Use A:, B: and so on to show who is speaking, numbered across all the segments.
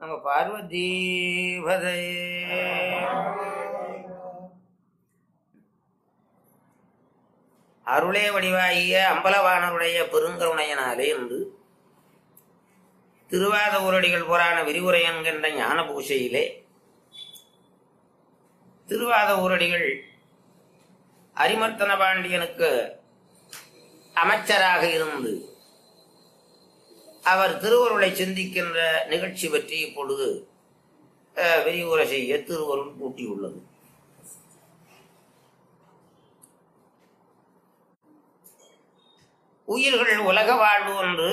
A: நம்ம பார்வதி பதே அருளே வடிவாகிய அம்பலவானருடைய பெருங்கருணையனாலே என்று திருவாத ஊரடிகள் புராண விரிவுரை என்கின்ற ஞான பூசையிலே திருவாத ஊரடிகள் அரிமர்த்தன பாண்டியனுக்கு அமைச்சராக இருந்து அவர் திருவருளை சிந்திக்கின்ற நிகழ்ச்சி பற்றி இப்பொழுது அஹ், விரிவுரை செய்ய திருவருள் கூட்டியுள்ளது உயிர்கள் உலக வாழ்வு ஒன்று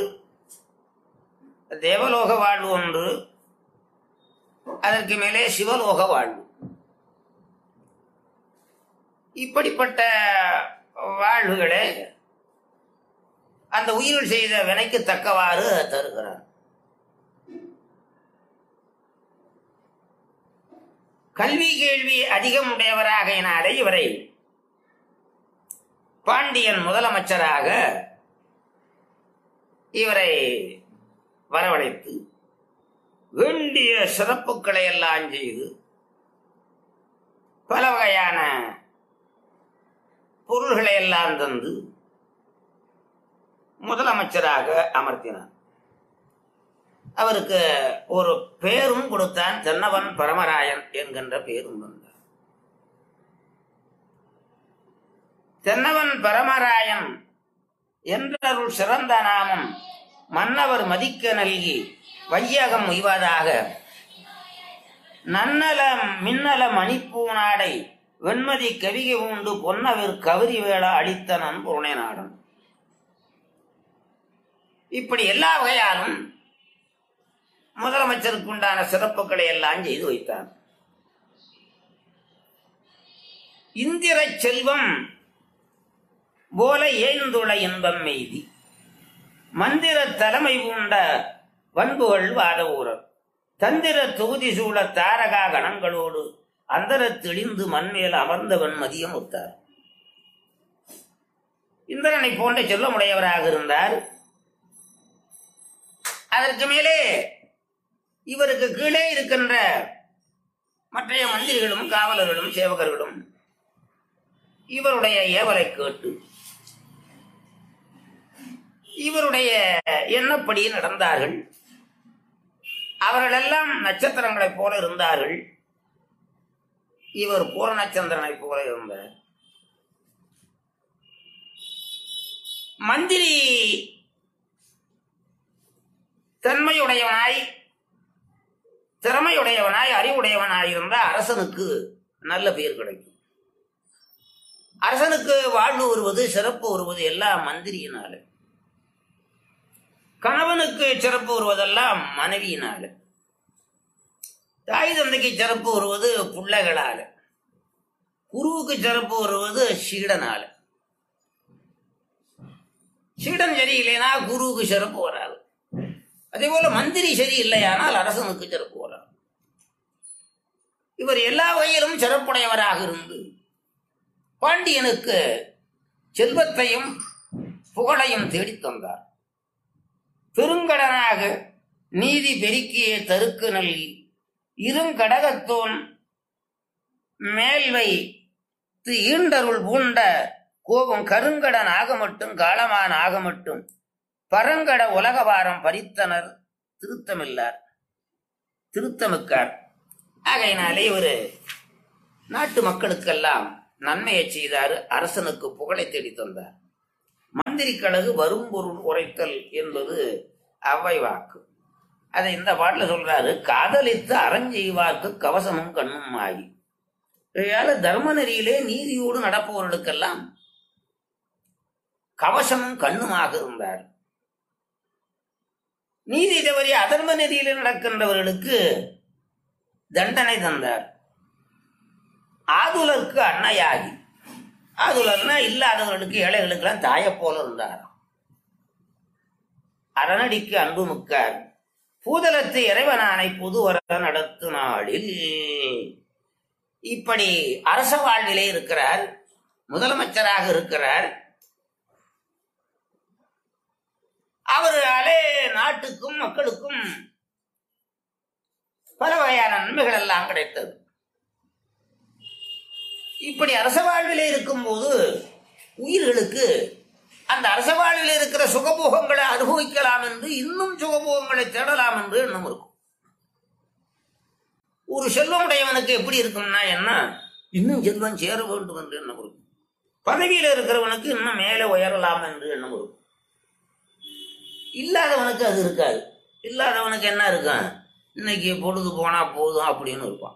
A: தேவலோக வாழ்வு ஒன்று அதற்கு மேலே சிவலோக வாழ்வு இப்படிப்பட்ட வாழ்வுகளே அந்த உயிர்கள் செய்த வினைக்கு தக்கவாறு தருகிறார் கல்வி கேள்வி அதிகம் உடையவராக எனாலே இவரை பாண்டியன் முதலமைச்சராக இவரை வரவழைத்து வேண்டிய சிறப்புகளை எல்லாம் செய்து பல வகையான பொருள்களை எல்லாம் தந்து முதலமைச்சராக அமர்த்தினார் அவருக்கு ஒரு பேரும் கொடுத்தான் தென்னவன் பரமராயன் என்கின்ற பேரும் வந்தார் தென்னவன் பரமராயன் என்றருள் சிறந்த நாமம் மன்னவர் மதிக்க நல்கி வையகம் உய்வதாக நன்னல மின்னல மணிப்பூநாடை வெண்மதி கவிகை உண்டு பொன்னவிர் கவரி வேள அளித்தனன் புருணை நாடன் இப்படி எல்லா வகையாலும் முதலமைச்சருக்கு உண்டான சிறப்புகளை எல்லாம் செய்து வைத்தார் இந்திர செல்வம் போல ஏந்துள இன்பம் மெய்தி மந்திர தலைமை பூண்ட வன்புகள் வாத ஊரர் தந்திர தொகுதி சூழ தாரகா கணங்களோடு அந்தர தெளிந்து மண்மேல் அமர்ந்தவன் மதியம் ஒத்தார் இந்திரனை போன்ற செல்வமுடையவராக இருந்தார் அதற்கு மேலே இவருக்கு கீழே இருக்கின்ற மற்றைய மந்திரிகளும் காவலர்களும் சேவகர்களும் இவருடைய ஏவலை கேட்டு இவருடைய எண்ணப்படி நடந்தார்கள் அவர்களெல்லாம் நட்சத்திரங்களைப் போல இருந்தார்கள் இவர் பூரணச்சந்திரனைப் போல இருந்தார் மந்திரி தன்மையுடையவனாய் திறமையுடையவனாய் அறிவுடையவனாய் இருந்தால் அரசனுக்கு நல்ல பெயர் கிடைக்கும் அரசனுக்கு வாழ்வு வருவது சிறப்பு வருவது எல்லாம் மந்திரியினால கணவனுக்கு சிறப்பு வருவதெல்லாம் மனைவியினால தாய் தந்தைக்கு சிறப்பு வருவது பிள்ளைகளால குருவுக்கு சிறப்பு வருவது சீடனால சீடன் சரியில்லைனா குருவுக்கு சிறப்பு வராது அதே போல மந்திரி சரி இல்லையானால் அரசனுக்கு சிறப்பு வராது இவர் எல்லா வகையிலும் சிறப்புடையவராக இருந்து பாண்டியனுக்கு செல்வத்தையும் புகழையும் தேடித் தந்தார் பெருங்கடனாக நீதி பெருக்கிய தருக்கு நல்கி இருங்கடகத்தோன் மேல்வை து- ஈண்டருள் பூண்ட கோபம் கருங்கடன் ஆக மட்டும் காலமான் ஆக மட்டும் பரங்கட உலகவாரம் பறித்தனர் திருத்தமில்லார் திருத்தமிக்கார் ஆகையினாலே இவர் நாட்டு மக்களுக்கெல்லாம் நன்மையை செய்தார் அரசனுக்கு புகழை தேடி தந்தார் மந்திரி கழகு வரும் பொருள் உரைத்தல் என்பது அவ்வை வாக்கு அதை இந்த பாட்டுல சொல்றாரு காதலித்து அறஞ்செய்வார்க்கு கவசமும் கண்ணும் ஆகி இதையால தர்ம நெறியிலே நீதியோடு நடப்பவர்களுக்கெல்லாம் கவசமும் கண்ணுமாக இருந்தார் நீதி தவறி அதர்ம நெறியிலே நடக்கின்றவர்களுக்கு தண்டனை தந்தார் ஆதுலருக்கு அன்னையாகி ஆதுலர்னா இல்லாதவர்களுக்கு ஏழைகளுக்கெல்லாம் தாயை போல இருந்தார் அரணடிக்கு அன்பு முக்கார் பூதலத்து இறைவனானை புதுவர நடத்து நாளில் இப்படி அரச வாழ்விலே இருக்கிறார் முதலமைச்சராக இருக்கிறார் அவராலே நாட்டுக்கும் மக்களுக்கும் நன்மைகள் எல்லாம் கிடைத்தது இப்படி அரச வாழ்விலே இருக்கும்போது உயிர்களுக்கு அந்த அரச வாழ்வில் இருக்கிற சுகபோகங்களை அனுபவிக்கலாம் என்று இன்னும் சுகபோகங்களை தேடலாம் என்று எண்ணம் இருக்கும் ஒரு செல்வமுடையவனுக்கு எப்படி இருக்கும்னா என்ன இன்னும் செல்வம் சேர வேண்டும் என்று எண்ணம் இருக்கும் பதவியில் இருக்கிறவனுக்கு இன்னும் மேலே உயரலாம் என்று எண்ணம் இருக்கும் இல்லாதவனுக்கு அது இருக்காது இல்லாதவனுக்கு என்ன இருக்கும் இன்னைக்கு பொழுது போனா போதும் அப்படின்னு இருப்பான்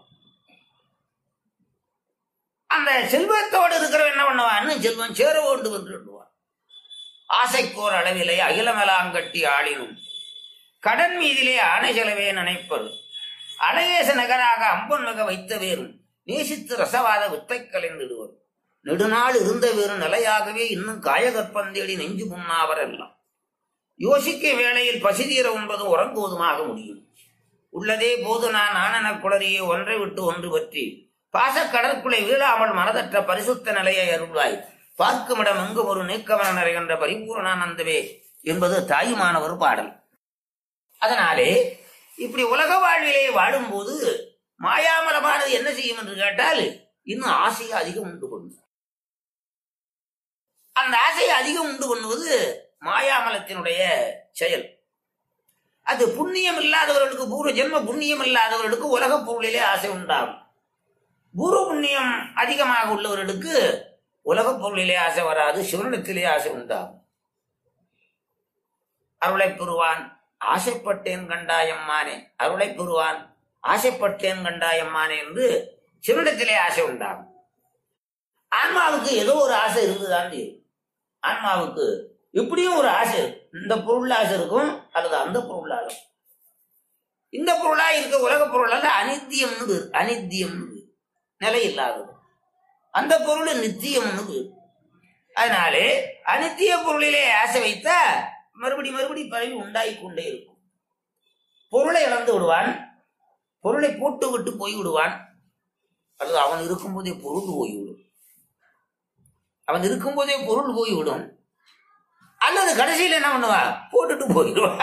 A: அந்த செல்வத்தோடு இருக்கிறவன் என்ன பண்ணுவான் இன்னும் செல்வம் சேர வேண்டும் என்று எண்ணுவான் ஆசைக்கோர் அளவிலே அகிலமெலாங்கட்டி ஆளினும் கடன் மீதிலே ஆணை செலவே நினைப்பது அழகேச நகராக அம்பன் மிக வைத்த வேறும் நேசித்து ரசவாத வித்தை கலைந்திடுவர் நெடுநாள் இருந்த வேறு நிலையாகவே இன்னும் காயகற்பந்தேடி நெஞ்சு புண்ணாவர் எல்லாம் யோசிக்க வேளையில் பசிதீர உண்பது உறங்குவதுமாக முடியும் உள்ளதே போது நான் ஆனன குளறியே ஒன்றை விட்டு ஒன்று பற்றி பாச கடற்குலை வீழாமல் மனதற்ற பரிசுத்த நிலையை அருள்வாய் பார்க்குமிடம் எங்கும் ஒரு நீக்கமன நிறைகின்ற பரிபூர்ணானந்தவே என்பது தாயுமானவர் பாடல் அதனாலே இப்படி உலக வாழ்விலே வாழும்போது மாயாமலமானது என்ன செய்யும் என்று கேட்டால் இன்னும் ஆசையை அதிகம் உண்டு பண்ணும் அந்த ஆசையை அதிகம் உண்டு பண்ணுவது மாயாமலத்தினுடைய செயல் அது புண்ணியம் இல்லாதவர்களுக்கு பூர்வ ஜென்ம புண்ணியம் இல்லாதவர்களுக்கு உலக பொருளிலே ஆசை உண்டாகும் பூர்வ புண்ணியம் அதிகமாக உள்ளவர்களுக்கு உலக பொருளிலே ஆசை வராது சிவனிடத்திலே ஆசை உண்டாகும் அருளை பெறுவான் ஆசைப்பட்டேன் கண்டாயம்மானே அருளை பெறுவான் ஆசைப்பட்டேன் கண்டாயம்மானே என்று சிவனிடத்திலே ஆசை உண்டாகும் ஆன்மாவுக்கு ஏதோ ஒரு ஆசை இருந்துதான் தீரும். ஆன்மாவுக்கு இப்படியும் ஒரு ஆசை இருக்கும். இந்த பொருள் ஆசை இருக்கும் அல்லது அந்த பொருள் ஆசை இருக்கும். இந்த பொருளா இருக்க உலக பொருள் அல்ல அனித்தியம்னு பேரு. அனித்தியம்னு பேரு. நிலை இல்லாதது அந்த பொருள் நித்தியம்னு பேரு. அதனாலே அனித்திய பொருளிலே ஆசை வைத்தா மறுபடி மறுபடி பரவி உண்டாகி கொண்டே இருக்கும் பொருளை இழந்து விடுவான் பொருளை போட்டு விட்டு போய் விடுவான் அல்லது அவன் இருக்கும்போதே பொருள் போய்விடும் அவன் இருக்கும்போதே பொருள் போய்விடும் அல்லது கடைசியில் என்ன பண்ணுவா போட்டுட்டு போயிடுவா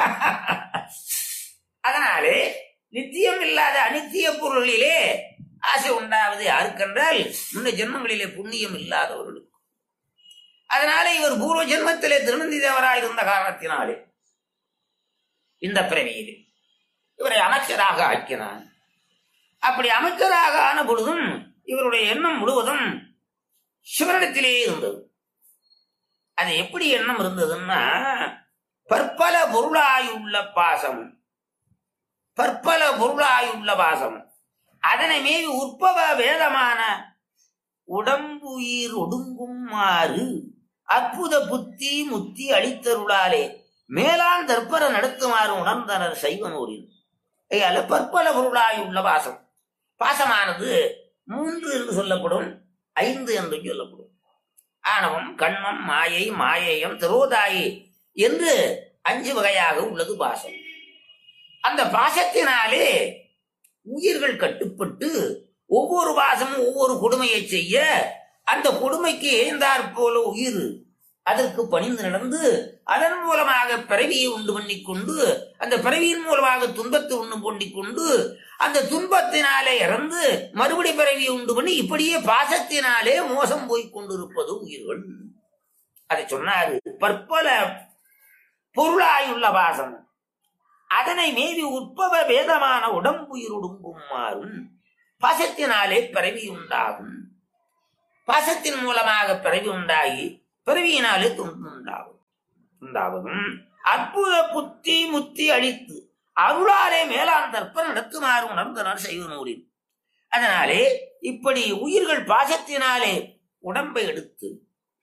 A: அதனாலே நித்தியம் இல்லாத அனித்திய பொருளிலே ஆசை உண்டாவது யாருக்கென்றால் முன்ன ஜென்மங்களிலே புண்ணியம் இல்லாதவர்களுக்கு அதனால இவர் பூர்வ ஜென்மத்திலே திருநந்தி தேவராய் இருந்த காரணத்தினாலே இந்த பிறவியிலே இவரை அமைச்சராக ஆக்கினான் அப்படி அமைச்சராக ஆன பொழுதும் இவருடைய எண்ணம் முழுவதும் சிவனிடத்திலே இருந்தது அது எப்படி எண்ணம் இருந்ததுன்னா பற்பல பொருளாயுள்ள பாசம் பற்பல பொருளாயுள்ள பாசம் அதனை மீறி உற்பவ வேதமான உடம்புயிர் ஒடுங்குமாறு அற்புத புத்தி முத்தி அளித்தருளாலே மேலான் தற்பர நடத்துமாறு உணர்ந்தனர் சைவனூரில் ஐயால பற்பல பொருளாயுள்ள பாசம் பாசமானது மூன்று என்று சொல்லப்படும் ஐந்து என்று சொல்லப்படும் ஆணவம் கண்மம் மாயை மாயேயம் திரோதாயி என்று அஞ்சு வகையாக உள்ளது பாசம் அந்த பாசத்தினாலே உயிர்கள் கட்டுப்பட்டு ஒவ்வொரு பாசமும் ஒவ்வொரு கொடுமையை செய்ய அந்த கொடுமைக்கு எழுந்தாற் போல உயிர் அதற்கு பணிந்து நடந்து அதன் மூலமாக பிறவியை உண்டு பண்ணிக்கொண்டு அந்த பிறவியின் மூலமாக துன்பத்தை உண்டு பண்ணிக்கொண்டு அந்த துன்பத்தினாலே இறந்து மறுபடி பிறவியை உண்டு பண்ணி இப்படியே பாசத்தினாலே மோசம் போய் கொண்டிருப்பது உயிர்கள் அதை சொன்னாரு பற்பல பொருளாயுள்ள பாசம் அதனை மீறி உட்பவ வேதமான உடம்புயிருடுங்குமாறும் பாசத்தினாலே பிறவி உண்டாகும் பாசத்தின் மூலமாக பிறவி உண்டாகி பிறவியினாலே துன்பம் உண்டாகும் உண்டாவதும் அற்புத புத்தி முத்தி அளித்து அருளாலே மேலான் தற்ப நடத்துமாறு உணர்ந்தனர் செய்வ நூலில் அதனாலே இப்படி உயிர்கள் பாசத்தினாலே உடம்பை எடுத்து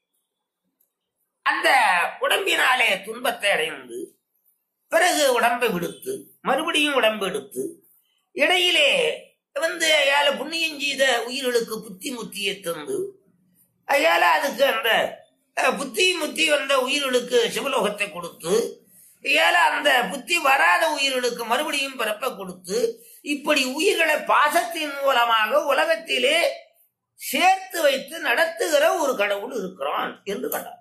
A: அந்த உடம்பினாலே துன்பத்தை அடைந்து பிறகு உடம்பை விடுத்து மறுபடியும் உடம்பு எடுத்து இடையிலே வந்து அயால புண்ணியம் செய்த உயிர்களுக்கு புத்தி முத்தியை தந்து அயால அதுக்கு அந்த அஹ், புத்தி முத்தி வந்த உயிர்களுக்கு சிவலோகத்தை கொடுத்து ஏல அந்த புத்தி வராத உயிர்களுக்கு மறுபடியும் பிறப்ப கொடுத்து இப்படி உயிர்களை பாசத்தின் மூலமாக உலகத்திலே சேர்த்து வைத்து நடத்துகிற ஒரு கடவுள் இருக்கிறான் என்று கண்டார்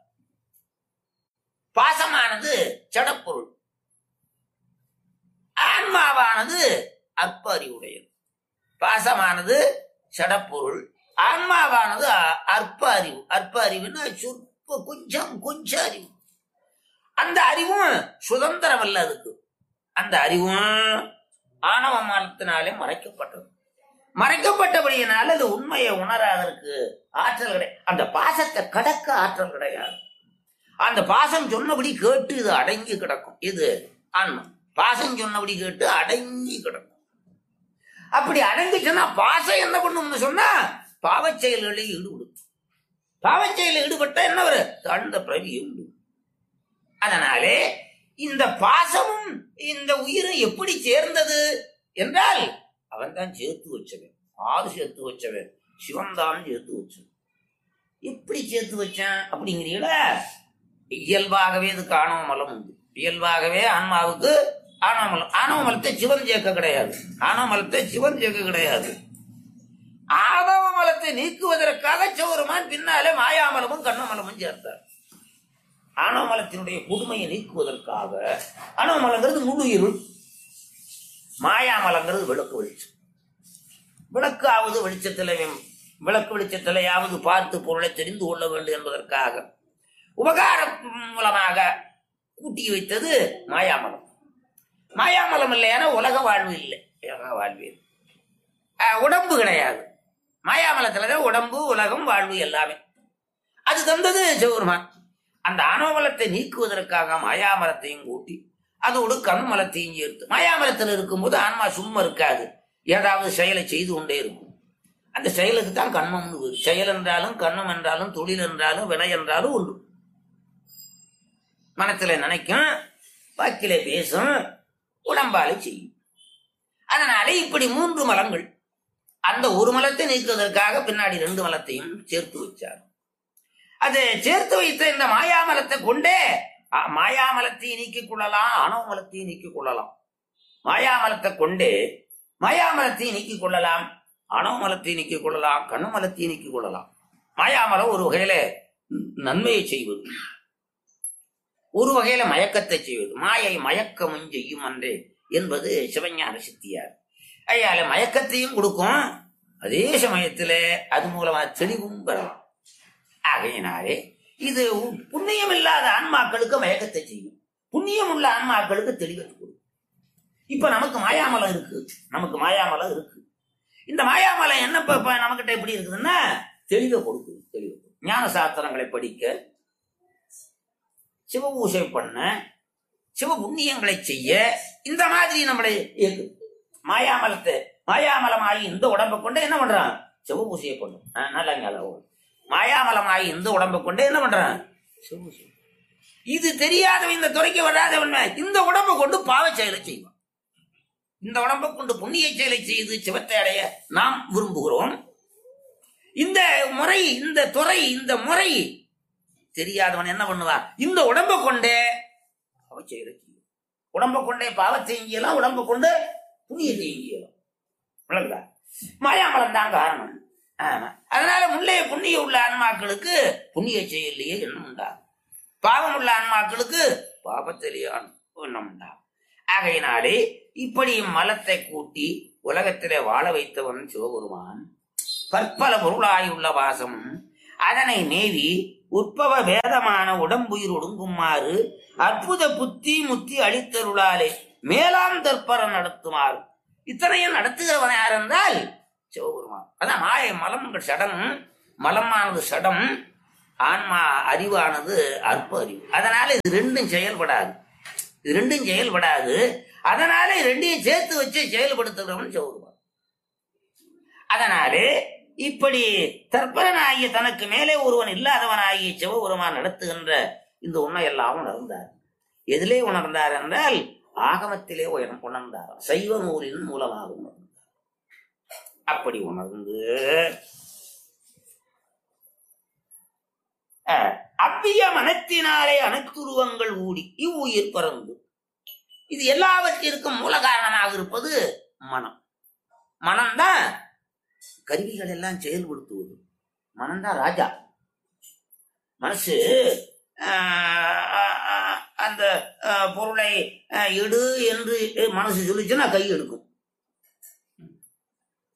A: பாசமானது ஜடப்பொருள் ஆன்மாவானது அற்ப அறிவுடையது பாசமானது சடப்பொருள் ஆன்மாவானது அ- அற்ப அறிவு அற்ப அறிவுன்னா சொற்ப கொஞ்சம் கொஞ்சம் அறிவு அந்த அறிவும் சுதந்திரம் அல்ல அதுக்கு அந்த அறிவும் ஆணவ மரத்தினாலே மறைக்கப்பட்டது மறைக்கப்பட்டபடியினால அது உண்மையை உணராதற்கு ஆற்றல் கிடையாது அந்த பாசத்தை கடக்க ஆற்றல் கிடையாது அந்த பாசம் சொன்னபடி கேட்டு இது அடங்கி கிடக்கும் இது ஆன்மா பாசம் சொன்னபடி கேட்டு அடங்கி கிடக்கும் அப்படி அடங்கிச்சுன்னா பாசம் என்ன பண்ணும்னு சொன்னா பாவச் செயல்களில் ஈடுபடும் பாவச் செயலில் ஈடுபட்டா என்ன ஒரு தாழ்ந்த பிரவியை உண்டு அதனாலே இந்த பாசமும் இந்த உயிரும் எப்படி சேர்ந்தது என்றால் அவன் தான் சேர்த்து வச்சவன் ஆறு சேர்த்து வச்சவன் சிவன் தான் சேர்த்து வச்சவன் எப்படி சேர்த்து வச்சான் அப்படிங்கிறீங்களா இயல்பாகவே இதுக்கு ஆணவ மலம் உண்டு இயல்பாகவே ஆன்மாவுக்கு ஆணவ மலம் ஆணவ மலத்தை சிவன் சேர்க்க கிடையாது ஆணவ மலத்தை சிவன் சேர்க்க கிடையாது ஆணவ மலத்தை நீக்குவதற்காக சிவருமான் பின்னாலே மாயாமலமும் கண்ணமலமும் சேர்த்தார் ஆணவ மலத்தினுடைய கொடுமையை நீக்குவதற்காக ஆணவ மலங்கிறது முழு இருள் மாயாமலங்கிறது விளக்கு வெளிச்சம் விளக்காவது வெளிச்சத்திலே விளக்கு வெளிச்சத்திலேயாவது பார்த்து பொருளை தெரிந்து கொள்ள வேண்டும் என்பதற்காக உபகாரம் மூலமாக கூட்டி வைத்தது மாயாமலம் மாயாமலம் இல்லையான உலக வாழ்வு இல்லை உலக வாழ்வு இல்லை. அஹ், உடம்பு கிடையாது மாயாமலத்துலதான் உடம்பு உலகம் வாழ்வு எல்லாமே அது தந்தது சிவருமான் அந்த ஆணவமலத்தை நீக்குவதற்காக மாயாமலத்தையும் கூட்டி அதோடு கண்மலத்தையும் சேர்த்து மாயாமலத்தில் இருக்கும்போது ஆன்மா சும்மா இருக்காது ஏதாவது செயலை செய்து கொண்டே இருக்கும் அந்த செயலுக்கு தான் கண்மம்னு பேரு. செயல் என்றாலும் கண்மம் என்றாலும் தொழில் என்றாலும் வினை என்றாலும் உண்டு மனத்துல நினைக்கும் வாக்கிலே பேசும் உடம்பாலே செய்யும் அதனால இப்படி மூன்று மலங்கள் அந்த ஒரு மலத்தை நீக்குவதற்காக பின்னாடி ரெண்டு மலத்தையும் சேர்த்து வச்சார் அது சேர்த்து வைத்த இந்த மாயாமலத்தை கொண்டே அ, மாயாமலத்தை நீக்கிக் கொள்ளலாம் அணவ மலத்தை நீக்கிக் கொள்ளலாம் மாயாமலத்தை கொண்டே மாயாமலத்தை நீக்கிக் கொள்ளலாம் அணவ மலத்தை நீக்கிக் கொள்ளலாம் கண்ணு மலத்தை நீக்கிக் கொள்ளலாம் மாயாமலம் ஒரு வகையில நன்மையை செய்வது ஒரு வகையில மயக்கத்தை செய்வது மாயை மயக்கமும் செய்யும் அன்றே என்பது சிவஞான சித்தியார் ஐயால மயக்கத்தையும் கொடுக்கும் அதே சமயத்துல அது மூலமா தெளிவும் பெறலாம் ஆகையினாலே இது உ- புண்ணியம் இல்லாத ஆன்மாக்களுக்கு மயக்கத்தை செய்யும் புண்ணியம் உள்ள ஆன்மாக்களுக்கு தெளிவத்தை கொடுக்கும் இப்ப நமக்கு மாயாமலம் இருக்கு நமக்கு மாயாமலம் இருக்கு இந்த மாயாமலம் என்ன இப்ப இப்ப நம்மகிட்ட எப்படி இருக்குதுன்னா தெளிவை கொடுக்குது தெளிவு ஞான சாஸ்திரங்களை படிக்க சிவபூசை பண்ண சிவ புண்ணியங்களை செய்ய இந்த மாதிரி நம்மளை இயக்குது மாயாமலத்தை மாயாமலமாகி இந்த உடம்பை கொண்டு என்ன பண்றான் சிவபூசையை பண்ணும் ஆ, நல்லா ஞாபகம் மாயாமலமாகி இந்த உடம்பை கொண்டு என்ன பண்றான் சிவபூசை இது தெரியாதவன் இந்த துறைக்கு வராதவன் இந்த உடம்பை கொண்டு பாவ செயலை செய்வான் இந்த உடம்பை கொண்டு புண்ணிய செயலை செய்து சிவத்தை அடைய நாம் விரும்புகிறோம் இந்த முறை இந்த துறை இந்த முறை தெரியாதவன் என்ன பண்ணுவான் இந்த உடம்பை கொண்டே பாவ செயலை செய்யும் உடம்பை கொண்டே பாவத்தையும் செய்யலாம் உடம்பை கொண்டு புண்ணியத்தையும் செய்யலாம் விளங்குதா மாயாமலம் தான் காரணம் ஆமா அதனால முன்னே புண்ணிய உள்ள ஆன்மாக்களுக்கு புண்ணிய செயலையே எண்ணம் உண்டாகும் பாவம் உள்ள ஆன்மாக்களுக்கு பாபத்திலேயே எண்ணம் உண்டாகும் ஆகையினாலே இப்படி மலத்தை கூட்டி உலகத்திலே வாழ வைத்தவன் சிவபெருமான் பற்பல பொருளாயுள்ள வாசம் அதனை மேவி உற்பவ வேதமான உடம்புயிர் ஒடுங்குமாறு அற்புத புத்தி முத்தி அளித்தருளாலே மேலாம் தற்பர நடத்துமாறு இத்தனையும் நடத்துகிறவன் யார் என்றால் சிவபெருமான் அதான் மாய மலம்கள் சடம் மலமானது சடம் ஆன்மா அறிவானது அற்ப அறிவு அதனால இது ரெண்டும் செயல்படாது இது ரெண்டும் செயல்படாது அதனால இது ரெண்டையும் சேர்த்து வச்சு செயல்படுத்துகிறவன் சிவபெருமான் அதனாலே இப்படி தற்பரனாகிய தனக்கு மேலே ஒருவன் இல்லாதவனாகிய சிவபெருமான் நடத்துகின்ற இந்த உண்மையெல்லாம் உணர்ந்தார் எதிலே உணர்ந்தார் என்றால் ஆகமத்திலே உயரம் உணர்ந்தார் சைவ நூலின் மூலமாக உணர்ந்தார் அப்படி உணர்ந்து அஹ், அவ்விய மனத்தினாலே அனைத்துருவங்கள் ஊடி இவ்வுயிர் பறந்து இது எல்லாவற்றிற்கும் மூல காரணமாக இருப்பது மனம் மனம்தான் கருவிகள் எல்லாம் செயல்படுத்துவது மனம்தான் ராஜா மனசு ஆஹ், ஆஹ், அந்த ஆஹ், பொருளை ஆஹ், எடு என்று மனசு சொல்லிச்சுன்னா கை எடுக்கும்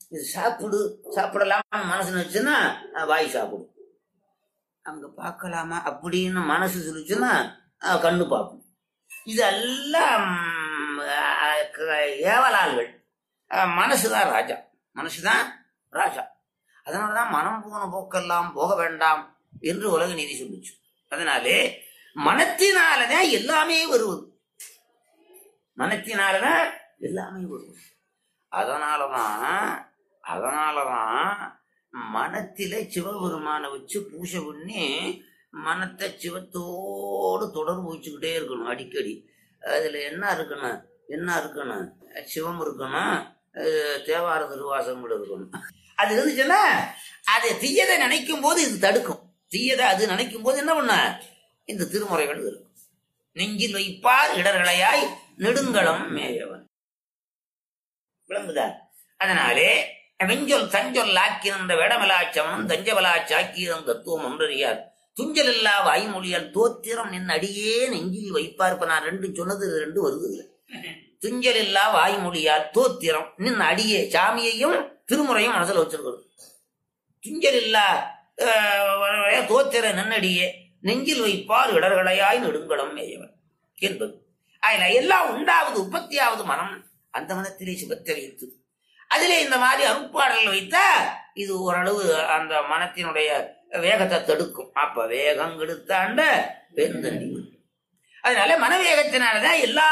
A: இது சாப்பிடு சாப்பிடலாமா மனசு நினைச்சுன்னா அஹ், வாய் சாப்பிடும் அங்க பார்க்கலாமா அப்படின்னு மனசு சொல்லிச்சுன்னா அஹ், கண்ணு பார்க்கும் இதெல்லாம் ம், அஹ், க- ஏவலாள்கள் அஹ், மனசுதான் ராஜா மனசுதான் ராஜா அதனாலதான் மனம் போன போக்கெல்லாம் போக வேண்டாம் என்று உலக நீதி சொல்லுச்சு அதனாலே மனத்தினாலதான் எல்லாமே வருவது மனத்தினாலதான் எல்லாமே வருவது அதனாலதான் அதனாலதான் மனத்தில சிவபெருமானை வச்சு பூஜை பண்ணி மனத்தை சிவத்தோடு தொடர்பு வச்சுக்கிட்டே இருக்கணும் அடிக்கடி அதுல என்ன இருக்கணும் என்ன இருக்கணும் சிவம் இருக்கணும் அஹ் தேவார திருவாசகம் இருக்கணும் அது இருந்துச்சுன்னா அது தீயதை நினைக்கும் போது இது தடுக்கும் தீயதை அது நினைக்கும் போது என்ன பண்ண இந்த திருமுறைகள் இருக்கும் நெஞ்சில் வைப்பார் இடர்களையாய் நெடுங்கலம் மேயவன் விளங்குதா அதனாலே வெஞ்சொல் தஞ்சொல் ஆக்கியிருந்த வேடமலாச்சவனும் தஞ்சபலாச்சாக்கியம் தத்துவம் ஒன்றறியார் துஞ்சல் இல்லா வாய்மொழியால் தோத்திரம் நின் அடியே நெஞ்சில் வைப்பார் இப்ப நான் ரெண்டு சொன்னது இது ரெண்டு வருது இதுல. துஞ்சல் இல்லா வாய்மொழியால் தோத்திரம் நின் அடியே சாமியையும் திருமுறையும் மனசுல வச்சிருக்கணும் துஞ்சல் இல்லா அஹ், தோத்திர நின்னடியே நெஞ்சில் வைப்பார் இடர்களையாய் நெடுங்கலம் மேயவன் என்பது அதுல எல்லாம் உண்டாவது உற்பத்தியாவது மனம் அந்த மனத்திலே சிவத்தை வைத்து அதிலே இந்த மாதிரி அருட்பாடல்கள் வைத்தா இது ஓரளவு அந்த மனத்தினுடைய வேகத்தை தடுக்கும் அப்ப வேகம் கெடுத்தாண்ட பெருந்தண்டி விடும். அதனால மனவேகத்தினாலதான் எல்லா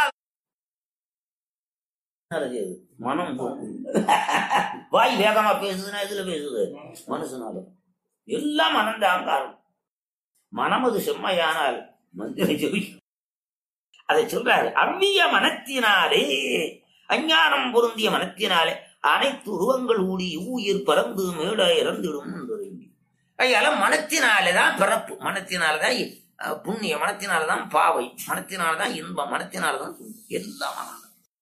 A: நல்லது. மனம் போகும். வாய் வேகமா பேசுதுன்னா எதுல பேசுது மனசுனால எல்லாம் மனம்தான் காரணம் மனம் அது செம்மையானால் மந்திர ஜெபி அதை சொல்றாரு அவ்விய மனத்தினாலே அஞ்ஞானம் பொருந்திய மனத்தினாலே அனைத்து உருவங்கள் ஊடி ஊயிர் பறந்து மேட இறந்திடும் என்பது இங்கே. அதனால மனத்தினாலேதான் பிறப்பு மனத்தினாலதான் அஹ், புண்ணிய மனத்தினாலதான் பாவை மனத்தினாலதான் இன்பம் மனத்தினாலதான் துன்பம். எல்லாம் மனம்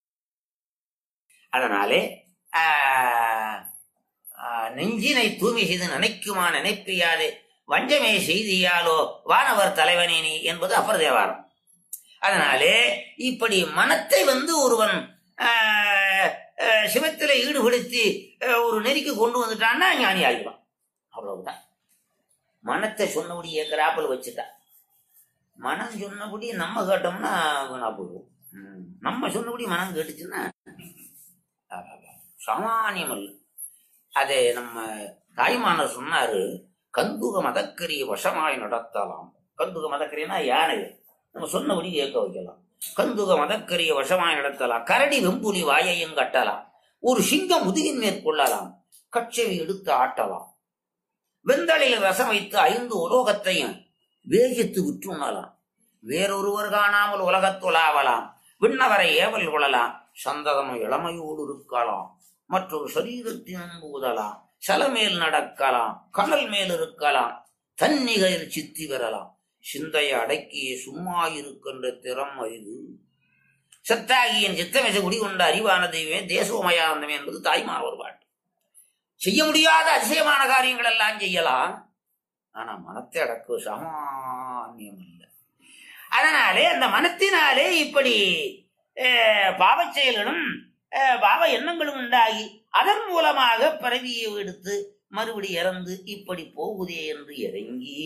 A: அதனாலே ஆஹ், ஆஹ், நெஞ்சினை தூய்மை செய்து நினைக்குமா நினைப்பியாதே வஞ்சமே செய்தியாலோ வானவர் தலைவனே நீ என்பது அப்பர் தேவாரம் அதனாலே இப்படி மனத்தை வந்து ஒருவன் ஆஹ், ஆஹ், சிவத்தில ஈடுபடுத்தி ஆஹ், ஒரு நெறிக்கு கொண்டு வந்துட்டான்னா ஞானி ஆகிடுவான் அவ்வளவுதான் மனத்தை சொன்னபடி ஏக்கராப்பில் வச்சுட்டா மனம் சொன்னபடி நம்ம கேட்டோம்னா வீணா போயிடுவோம் ம். நம்ம சொன்னபடி மனம் கேட்டுச்சுன்னா சாமானியம் அல்ல அதை நம்ம தாய்மானர் சொன்னாரு கந்துக மதக்கரிய வசமாய் நடத்தலாம் கந்துக மதக்கரியனா யானை நம்ம சொன்னபடி கேட்க வைக்கலாம் கந்துக மதக்கரிய வசமாய் நடத்தலாம் கரடி வெம்புலி வாயையும் கட்டலாம் ஒரு சிங்கம் முதுகின் மேற்கொள்ளலாம் கச்சேரி எடுத்து ஆட்டலாம் வெந்தளையில் ரசம் வைத்து ஐந்து உலோகத்தையும் வேகித்து விற்றுணலாம் வேறொருவர் காணாமல் உலகத்துலாவலாம் விண்ணவரை ஏவல் கொள்ளலாம் சந்ததம் இளமையோடு இருக்கலாம் மற்றொரு சரீரத்தின் ஊதலாம் சலமேல் நடக்கலாம் கடல் மேல் இருக்கலாம் தன்னிகையில் சித்தி பெறலாம் சிந்தையை அடக்கிய சும்மா இருக்கின்ற திறம் அரிது சத்தாகியன் சித்தமிசை குடிகொண்ட அறிவான தெய்வமே தேசோமயானந்தமே என்பது தாய்மார் ஒரு பாட்டு செய்ய முடியாத அதிசயமான காரியங்கள் எல்லாம் செய்யலாம் ஆனா மனத்தை அடக்குவது சாமானியம் அல்ல அதனாலே அந்த மனத்தினாலே இப்படி அஹ், பாவச் செயல்களும் அஹ், பாவ எண்ணங்களும் உண்டாகி அதன் மூலமாக பிறவியை எடுத்து மறுபடி இறந்து இப்படி போகுதே என்று இறங்கி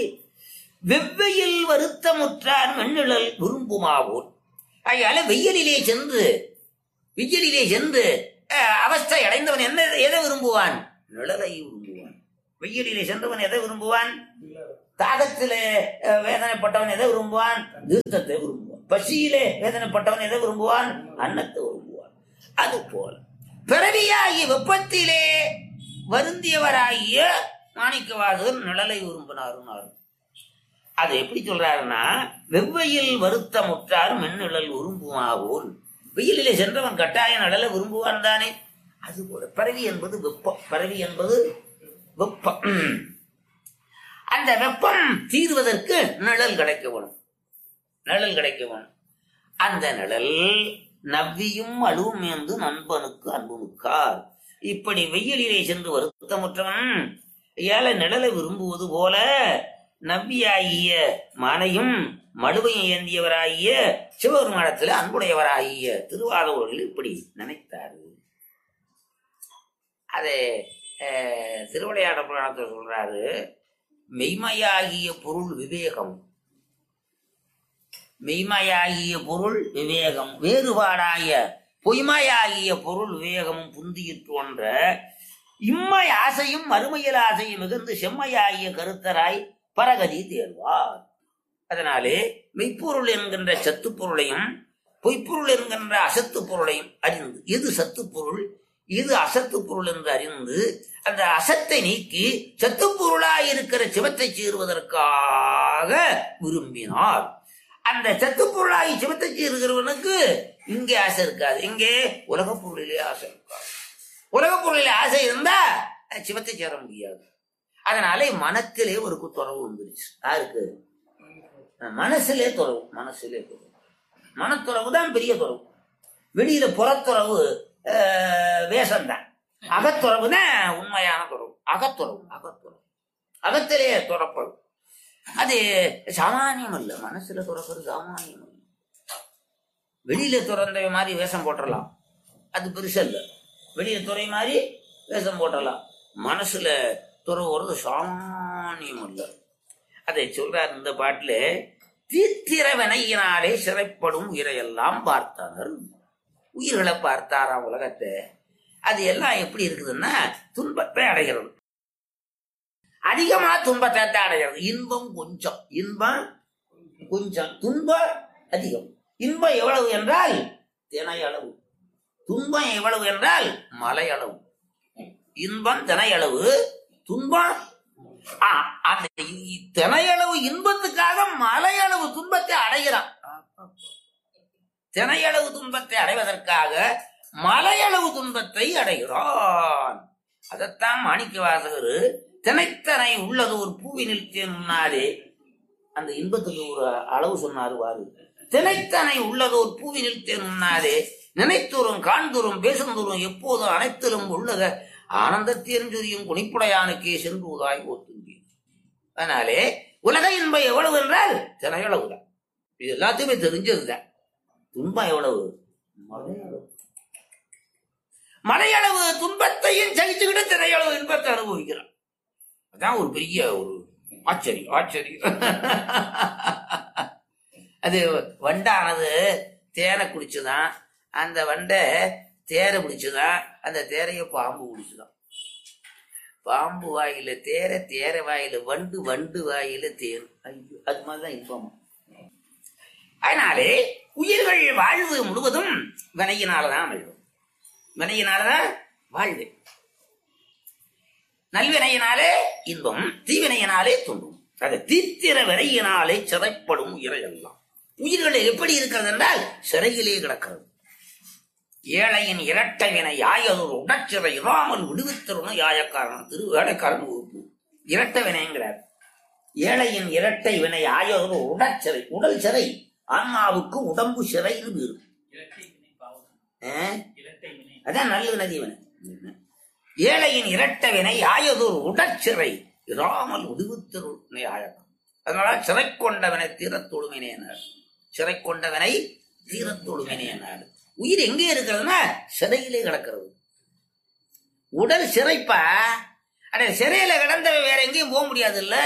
A: வெவ்வையில் வருத்தமுற்றார் வெண்ணிழல் விரும்புமாவோர் அதனால வெயிலிலே சென்று வெயிலிலே சென்று அஹ், அவஸ்தை அடைந்தவன் என்ன எதை விரும்புவான் நிழலை விரும்புவான் வெயிலிலே சென்றவன் எதை விரும்புவான் தாகத்திலே அஹ், வேதனைப்பட்டவன் எதை விரும்புவான் தீர்த்தத்தை விரும்புவான் பசியிலே வேதனைப்பட்டவன் எதை விரும்புவான் அன்னத்தை விரும்புவான் அது போல பிறவியாகிய வெப்பத்திலே வருந்தியவராகிய மாணிக்கவாசகர் நிழலை விரும்பினாருன்னாரு அது எப்படி சொல்றாருன்னா வெவ்வையில் வருத்தமுற்றார் மென்னிழல் விரும்புமாவோல் வெயிலிலே சென்றவன் கட்டாய நிழலை விரும்புவான் தானே அது போல பிறவி என்பது வெப்பம் பிறவி என்பது வெப்பம் அந்த வெப்பம் தீர்வதற்கு நிழல் கிடைக்க வேணும் நிழல் கிடைக்க வேணும் அந்த நிழல் நவ்வியும் அழுவும் என்று நண்பனுக்கு அன்பு மிக்கார் இப்படி வெயிலிலே சென்று வருத்தமுற்றவன் ஏழை நிழலை விரும்புவது போல நவ்வியாகிய மானையும் மடுவையும் ஏந்தியவராகிய சிவபெருமானத்தில் அன்புடையவராகிய திருவாதவர்கள் இப்படி நினைத்தாரு அது அஹ், திருவிளையாட புராணத்தில் சொல்றாரு மெய்மையாகிய பொருள் விவேகம் மெய்மையாகிய பொருள் விவேகம் வேறுபாடாகிய பொய்மையாகிய பொருள் விவேகமும் புந்தியிற் தோன்ற இம்மை ஆசையும் மறுமையில் ஆசையும் மிகுந்து செம்மையாகிய கருத்தராய் பரகதி தேர்வார் அதனாலே மெய்ப்பொருள் என்கின்ற சத்து பொருளையும் பொய்ப்பொருள் என்கின்ற அசத்து பொருளையும் அறிந்து எது சத்து பொருள் இது அசத்து பொருள் என்று அறிந்து அந்த அசத்தை நீக்கி சத்து பொருளாய் இருக்கிற சிவத்தை சேருவதற்காக விரும்பினார் அந்த சத்து பொருளாகி சிவத்தை சேருகிறவனுக்கு இங்கே ஆசை இருக்காது இங்கே உலக பொருளிலே ஆசை இருக்காது உலக பொருளிலே ஆசை இருந்தா அஹ், சிவத்தை சேர முடியாது அதனால மனத்திலே ஒரு துறவு வந்துருச்சு யாருக்கு அஹ், மனசிலே துறவு மனசிலே துறவு மனத்துறவு தான் பெரிய துறவு வெளியில புறத்துறவு அஹ், வேஷம்தான் அகத்துறவு தான் உண்மையான துறவு அகத்துறவு அகத்துறவு அகத்திலே துறப்பது அது சாமானியம் இல்ல மனசுல துறக்கிறது சாமானியம் இல்ல வெளியில துறந்த மாதிரி வேஷம் போட்டுறலாம் அது பெருசு இல்ல வெளியில துறை மாதிரி வேஷம் போட்டுறலாம் மனசுல துறவுறது சாமானியம் இல்ல அதை சொல்றார் இந்த பாட்டுல தீத்திர வினையினாலே சிறைப்படும் உயிரையெல்லாம் பார்த்தனர் உயிர்களை பார்த்தாராம் உலகத்தை அது எல்லாம் எப்படி இருக்குதுன்னா துன்பத்தை அடைகிறது அதிகமா துன்பத்தை தான் அடைகிறது இன்பம் கொஞ்சம் இன்பம் கொஞ்சம் துன்பம் அதிகம் இன்பம் எவ்வளவு என்றால் தினை அளவு துன்பம் எவ்வளவு என்றால் மலை அளவு இன்பம் தினை அளவு துன்பம் ஆ, அந்த இ- தினை அளவு இன்பத்துக்காக மலை அளவு துன்பத்தை அடைகிறான் தினை அளவு துன்பத்தை அடைவதற்காக மலையளவு துன்பத்தை அடைகிறான் அதைத்தான் மாணிக்க வாசகர் தினைத்தனை உள்ளது ஒரு பூவினில் தேனாரே அந்த இன்பத்துக்கு ஒரு அளவு சொன்னாரு வாரு தினைத்தனை உள்ளது ஒரு பூவினில் தேனாரே நினைத்தூரும் காண்தூரும் பேசுந்தூரும் எப்போதும் அனைத்திலும் உள்ளத ஆனந்தத்தேர்ஞ்சுரியும் குணிப்புடையானுக்கே சென்று உதாய் ஓத்துந்தி அதனாலே உலக இன்பம் எவ்வளவு என்றால் தினையளவுதான் இது எல்லாத்தையுமே தெரிஞ்சதுதான் துன்பம் எவ்வளவு மலையளவு மலையளவு துன்பத்தையும் சகிச்சுக்கிட்டு திரையளவு இன்பத்தை அனுபவிக்கிறான் அதான் ஒரு பெரிய ஒரு ஆச்சரியம் ஆச்சரியம் அது வண்டானது தேனை குடிச்சுதான் அந்த வண்டை தேரை பிடிச்சுதான் அந்த தேரைய பாம்பு குடிச்சுதான் பாம்பு வாயில தேர தேர வாயில வண்டு வண்டு வாயில தேர் ஐயோ அது மாதிரிதான் இன்பமா அதனாலே உயிர்கள் வாழ்வு முழுவதும் வினையினாலதான் அமையும் வினையினாலதான் வாழ்வு நல்வினையினாலே இன்பம் தீவினையினாலே துன்பம் அது தீத்திர வினையினாலே சிறைப்படும் உயிரை எல்லாம் உயிர்கள் எப்படி இருக்கிறது என்றால் சிறையிலே கிடக்கிறது ஏழையின் இரட்டை வினை யாயதொரு உடச்சிறை இராமல் விடுவித்தருணும் யாயக்காரன் திரு வேலைக்காரன் வகுப்பு இரட்டை வினைங்கிறார் ஏழையின் இரட்டை வினை ஆயதொரு உடச்சிறை உடல் சிறை ஆன்மாவுக்கு உடம்பு சிறைன்னு பேரு
B: இரட்டை வினை பாவம்
A: ஆ?
B: இரட்டை வினை
A: அதான் நல்ல நதி வினை ஏழையின் இரட்ட வினை ஆயதொரு உடற்சிறை இராமல் விடுவித்தருணை ஆயக்கம் அதனால சிறை கொண்டவனை தீரத்தொழுமினேனார் சிறை கொண்டவனை தீரத்தொழுமினேனார் உயிர் எங்கே இருக்கிறதுனா சிறையிலே கிடக்கிறது உடல் சிறைப்பா அட சிறையில கிடந்தவன் வேற எங்கேயும் போக முடியாது இல்ல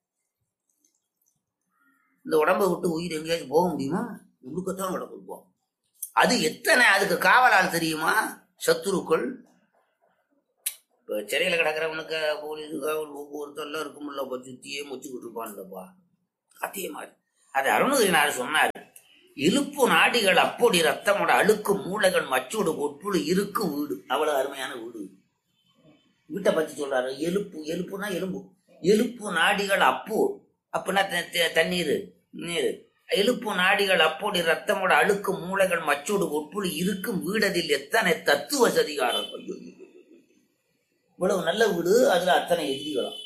A: இந்த உடம்பை விட்டு உயிர் எங்கேயாச்சும் போக முடியுமா உள்ளுக்கத்தான் கிடக்கும் போ அது எத்தனை அதுக்கு காவலால் தெரியுமா சத்துருக்கள் இப்போ சிறையில் கிடக்கிறவனுக்கு போலீஸ் காவல் ஒவ்வொருத்தெல்லாம் இருக்கும்ல இப்போ சுத்தியே முச்சுக்கிட்டு இருப்பான்லப்பா அதே மாதிரி அது அருணகிரினார் சொன்னார் இழுப்பு நாடிகள் அப்பொடி ரத்தமோட அழுக்கு மூளைகள் மச்சோடு ஒட்டுழு இருக்கு வீடு அவ்வளவு அருமையான வீடு வீட்டை பத்தி சொல்றாரு எலுப்பு எலுப்புனா எலும்பு எலுப்பு நாடிகள் அப்போ அப்படின்னா த- த- தண்ணீர் நீர் எலுப்பு நாடிகள் அப்போடி ரத்தமோட அழுக்கு மூளைகள் மச்சோடு ஒப்புழு இருக்கும் வீடதில் எத்தனை தத்துவ சதிகாரம் ஐயோ, ஐயோ, ஐயோ. இவ்வளவு நல்ல வீடு அதுல அத்தனை எதிரிகளும்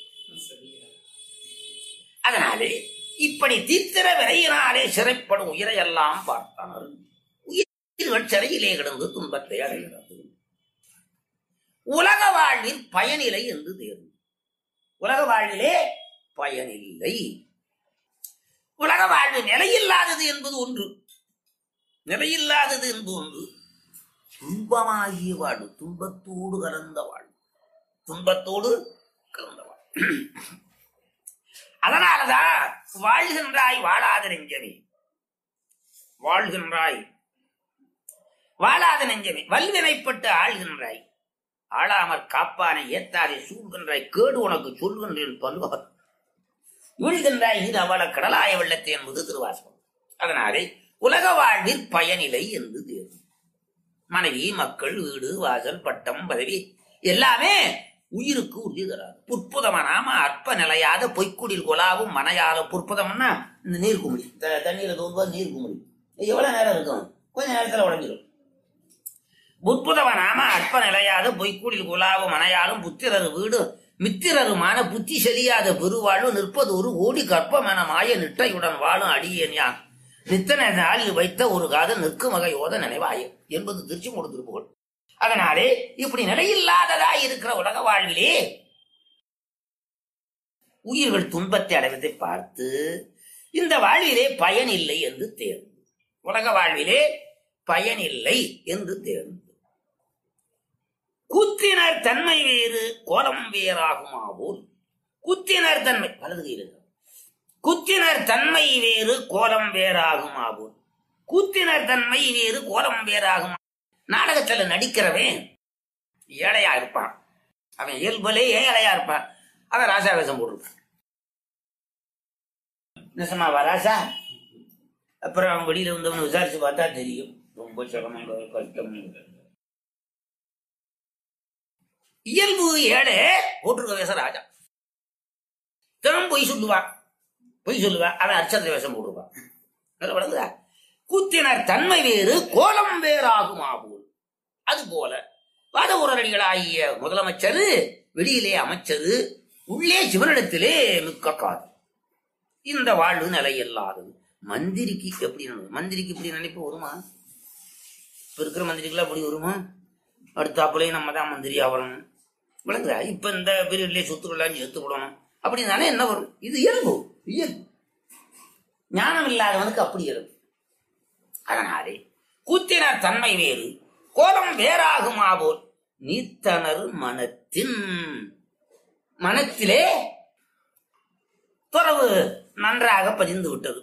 A: அதனாலே இப்படி தீத்திர விரையினாலே சிறைப்படும் உயிரையெல்லாம் பார்த்தார் உயிர்கள் சிறையிலே கிடந்து துன்பத்தை அடைகிறது உலக வாழ்வில் பயனில்லை என்று தேர்வு உலக வாழ்விலே பயனில்லை உலக வாழ்வு நிலையில்லாதது என்பது ஒன்று நிலையில்லாதது என்பது ஒன்று துன்பமாகிய வாழ்வு துன்பத்தோடு கலந்த வாழ்வு துன்பத்தோடு கலந்தவன் அதனாலதான் வாழ்கின்றாய் வாழாத நெஞ்சமே வாழ்கின்றாய் வாழாத நெஞ்சமே வல்வினைப்பட்டு ஆள்கின்றாய் ஆளாமற் காப்பானை ஏத்தாரை சூழ்கின்றாய் கேடு உனக்கு சொல்கின்றேன் பல்வார் வீழ்கின்றாய் இது அவள கடலாய வெள்ளத்தை என்பது திருவாசகம் அதனாலே உலக வாழ்வில் பயனில்லை என்று தேர்வு மனைவி மக்கள் வீடு வாசல் பட்டம் பதவி எல்லாமே உயிருக்கு உறுதி தராது புற்புதம நாம அற்ப நிலையாத பொய்க்குடில் கொலாவும் மனையாத புற்புதம்னா இந்த நீர் குமிழி த- தண்ணீரை தோன்றுவா நீர் குமிழி எவ்வளவு நேரம் இருக்கும் கொஞ்ச நேரத்துல உடஞ்சிடும் புற்புதம நாம அற்ப நிலையாத பொய்க்குடில் குலாவும் மனையாலும் புத்திரரு வீடு மித்திரருமான புத்தி செறியாத பெருவாழ்வு நிற்பது ஒரு கோடி கற்பமென மாய நிட்டையுடன் வாழும் அடியேன் யான் நித்தன நாளில் வைத்த ஒரு காதல் நிற்கும் வகையோத நினைவாய் என்பது திருச்சி திருப்புகழ் அதனாலே இப்படி நிலையில்லாததா இருக்கிற உலக வாழ்விலே உயிர்கள் துன்பத்தை அடைவதை பார்த்து இந்த வாழ்விலே பயன் இல்லை என்று தேர்ந்து உலக வாழ்விலே பயனில்லை என்று தேர்ந்து கூத்தினர் தன்மை வேறு கோலம் வேறாகுமாவோல் குத்தினர் தன்மை வலது கையில் இருக்கு. குத்தினர் தன்மை வேறு கோலம் வேறாகுமாவோல் கூத்தினர் தன்மை வேறு கோலம் வேறாகுமா நாடகத்துல நடிக்கிறவன் ஏழையா இருப்பான் அவன் இயல்புலே ஏழையா இருப்பான் அவன் ராசா வேஷம் போட்டிருப்பான் நிசமாவா ராசா அப்புறம் அவன் வெளியில வந்தவனை விசாரிச்சு பார்த்தா தெரியும் ரொம்ப சிரமம் கஷ்டம் இயல்பு ஏழை போட்டிருக்க வேஷம் ராஜா தினம் பொய் சொல்லுவான் பொய் சொல்லுவான் அவன் அர்ச்சத்திர வேஷம் போட்டிருப்பான் நல்லா விளங்குதா கூத்தினர் தன்மை வேறு கோலம் வேறாகுமா போல் அது போல வாத உரடிகளாகிய முதலமைச்சர் வெளியிலே அமைச்சரு உள்ளே சிவனிடத்திலே மிக்க காது இந்த வாழ்வு நிலையில்லாதது மந்திரிக்கு எப்படி நினைவு? மந்திரிக்கு இப்படி நினைப்பு வருமா இப்ப இருக்கிற மந்திரிக்கெல்லாம் அப்படி வருமா அடுத்தாப்புலயும் நம்ம தான் மந்திரி ஆகணும் விளங்குதா இப்ப இந்த பீரியட்லயே சொத்துக்கள்லாம் சேர்த்து விடணும் அப்படின்னாலே என்ன வரும் இது இயல்பு இயல்பு ஞானம் இல்லாதவனுக்கு அப்படி இயல்பு அதனாலே கூத்தினர் தன்மை வேறு கோலம் வேறாகுமா போல் நீத்தனர் மனத்தின் மனத்திலே துறவு நன்றாக பதிந்து விட்டது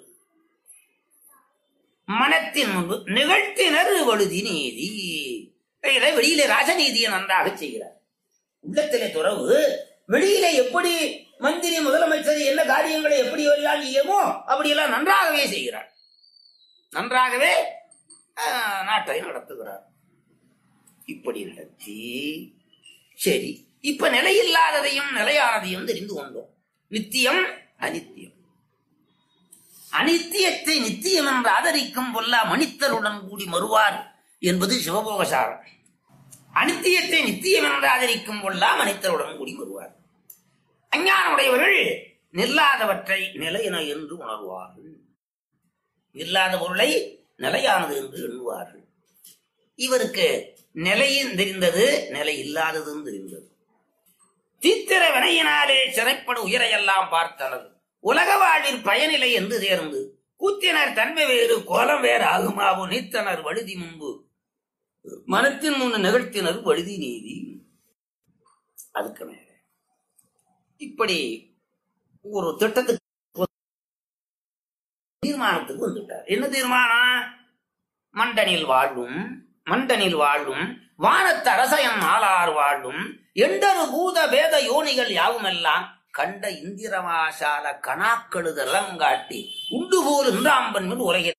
A: மனத்தின் முன்பு நிகழ்த்தினர் வழுதி நீதி இதை வெளியிலே ராஜநீதியை நன்றாக செய்கிறார் உள்ளத்திலே துறவு வெளியிலே எப்படி மந்திரி முதலமைச்சர் என்ன காரியங்களை எப்படி எல்லாம் செய்யுமோ அப்படியெல்லாம் நன்றாகவே செய்கிறார் நன்றாகவே ஆஹ், நாட்டை நடத்துகிறார் இப்படி நடத்தி சரி இப்ப நிலையில்லாததையும் நிலையானதையும் தெரிந்து கொண்டோம் நித்தியம் அனித்தியம் அனித்தியத்தை நித்தியம் என்று ஆதரிக்கும் பொல்லா மனிதருடன் கூடி மறுவார் என்பது சிவபோகசாரம் அனித்தியத்தை நித்தியம் என்று ஆதரிக்கும் பொல்லா மனிதருடன் கூடி வருவார் அஞ்ஞானமுடையவர்கள் நில்லாதவற்றை நிலையென என்று உணர்வார்கள் இல்லாத பொருளை நிலையானது என்று எண்ணுவார்கள் இவருக்கு நிலையும் தெரிந்தது நிலை இல்லாததும் தெரிந்தது தீத்திர வினையினாலே சிறைப்படு உயிரையெல்லாம் பார்த்தனர் உலக வாழ்வில் பயனில்லை என்று தேர்ந்து கூத்தினர் தன்மை வேறு கோலம் வேறு ஆகுமாவோ நீத்தனர் வழுதி முன்பு மனத்தின் முன் நிகழ்த்தினர் வழுதி நீதி அதுக்கு மேல இப்படி ஒரு திட்டத்துக்கு தீர்மானத்துக்கு வந்துட்டார் என்ன தீர்மானம் மண்டனில் வாழும் மண்டனில் வாழும் வானத்து அரசயன் ஆளார் வாழும் எண்டரு பூத வேத யோனிகள் யாவுமெல்லாம் கண்ட இந்திரமாசால கணாக்கெழுதெல்லாங்காட்டி உண்டு போல் இன்றாம்பன் மேல் உலகில்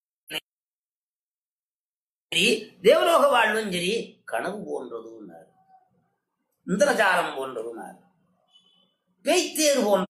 A: சரி தேவலோக வாழ்வும் சரி கனவு போன்றதுன்னார் இந்திரஜாலம் போன்றதுன்னார் பேய்த்தேர் போன்ற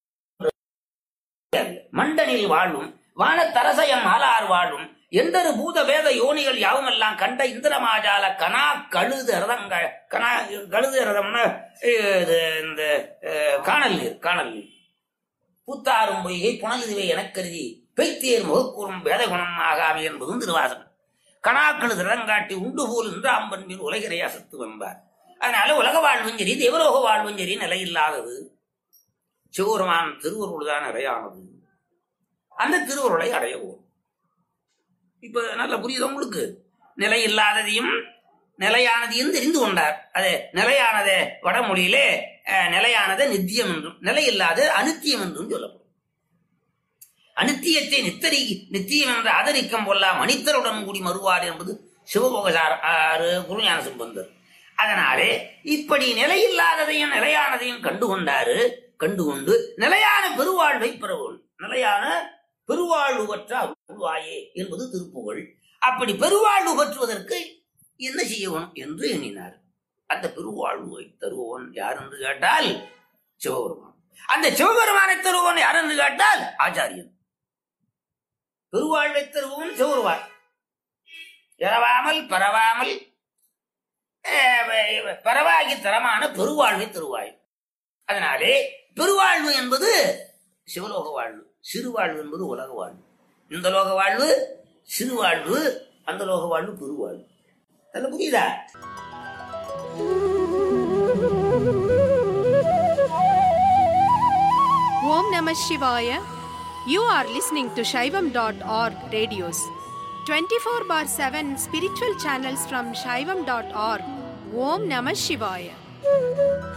A: மண்டனில் வாழும் வானத்தரசயம் ஆளார் வாழும் எந்தரு பூத வேத யோனிகள் யாவுமெல்லாம் கண்ட இந்திரமாஜால கனா கழுது ரதங்க கனா கழுது ரதம்னா இது இந்த அஹ், காணல் நீர் காணல் நீர் பூத்தாரும் பொய்கை புனலுதுவை எனக்கருதி பெய்த்தேர் முகக்கூறும் வேத குணம் ஆகாமை என்பதும் திருவாசகம் கணாக்களது ரதங்காட்டி உண்டு போல் இன்று அம்பன்பின் உலகிறையா சத்து வந்தார் அதனால உலக வாழ்வும் சரி தேவலோக வாழ்வும் சரி நிலையில்லாதது சிவபெருமான் திருவருள் தான் நிறையானது அந்த திருவருளை அடையவோம் இப்ப நல்லா புரியுது உங்களுக்கு நிலை இல்லாததையும் நிலையானதையும் தெரிந்து கொண்டார் அது நிலையானது வடமொழியிலே அஹ், நிலையானது நித்தியம் என்றும் நிலையில்லாத அனித்தியம் என்றும் சொல்லப்படும் அனித்தியத்தை நித்தரி நித்தியம் என்ற ஆதரிக்கம் கொள்ளா மனிதருடன் கூடி மறுவார் என்பது சிவபோகசார் ஆறு குருஞான சம்பந்தர் அதனாலே இப்படி நிலையில்லாததையும் நிலையானதையும் கண்டு கொண்டாரு கண்டு கொண்டு நிலையான பெருவாழ்வை பெறவும் நிலையான பெருவாழ்வு பெற்ற அருள்வாயே என்பது திருப்புகழ் அப்படி பெருவாழ்வு பெற்றுவதற்கு என்ன செய்யணும் என்று எண்ணினார் அந்த பெருவாழ்வை தருபவன் யார் என்று கேட்டால் சிவபெருமான் அந்த சிவபெருமானை தருபவன் யார் என்று கேட்டால் ஆச்சாரியன் பெருவாழ்வை தருபவன் சிவபெருமான் இரவாமல் பரவாமல் அஹ், பரவாகி தரமான பெருவாழ்வை தருவாய் அதனாலே பெருவாழ்வு என்பது சிவலோக வாழ்வு சிறுவாழ்வு என்பது உலக வாழ்வு இந்த லோக வாழ்வு சிறுவாழ்வு அந்த லோக வாழ்வு பெருவாழ்வு அதெல்லாம் புரியுதா
C: Om Namah Shivaya. You are listening to Shaivam.org radios. 24 bar 7 spiritual channels from Shaivam.org. Om Namah Shivaya.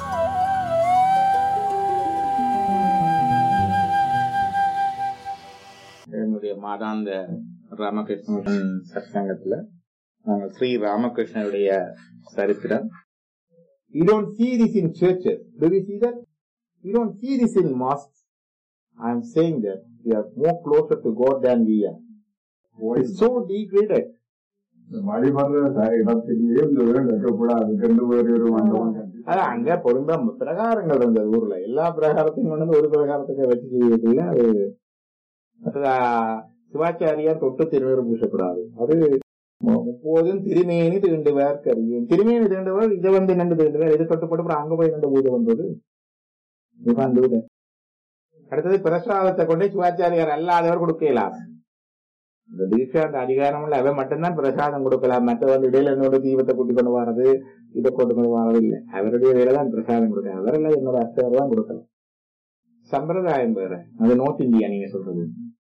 D: என்னுடைய மாதாந்த ராமகிருஷ்ண மிஷன் சத்சங்கத்துல நாங்கள் ஸ்ரீ ராமகிருஷ்ணனுடைய சரித்திரம் You don't see this in churches. Do you see that? You don't see this in mosques. I am saying that we are more closer to God than we are. It's so degraded.
E: வழிபடுற இடத்திலேயே இந்த வீடு கட்டக்கூடாது ரெண்டு பேர் ஒரு மண்டபம் கட்டி
D: அது அங்க பொருந்தா பிரகாரங்கள் இருந்தது ஊர்ல எல்லா பிரகாரத்தையும் கொண்டு வந்து ஒரு பிரகாரத்துக்கு வச்சு செய்யறதுல அது அது, ஆ, சிவாச்சாரியார் தொட்டு திருநீர் பூசக்கூடாது அது மு- முப்போதும் திருமேனி தீண்டுவார் கரியேன் திருமேனி தீண்டுவார் இதை வந்து நின்று தீண்டுவார் இது தொட்டு போட்டு அப்புறம் அங்க போய் நின்று பூஜை வந்தது இதுதான் பூஜை அடுத்தது பிரசாதத்தை கொண்டு சிவாச்சாரியார் அல்லாதவர் கொடுக்கலாம் இந்த தீட்சை அந்த அதிகாரம் உள்ள அவன் மட்டும்தான் பிரசாதம் கொடுக்கலாம் மற்ற வந்து இடையில என்னோட தீபத்தை கூட்டி கொண்டு வர்றது இதை கொண்டு கொண்டு வரது இல்லை அவருடைய வேலை தான் பிரசாதம் கொடுக்க அவரெல்லாம் என்னோட அர்த்தவர் தான் கொடுக்கலாம் சம்பிரதாயம் வேற அது நார்த் இந்தியா நீங்க சொல்றது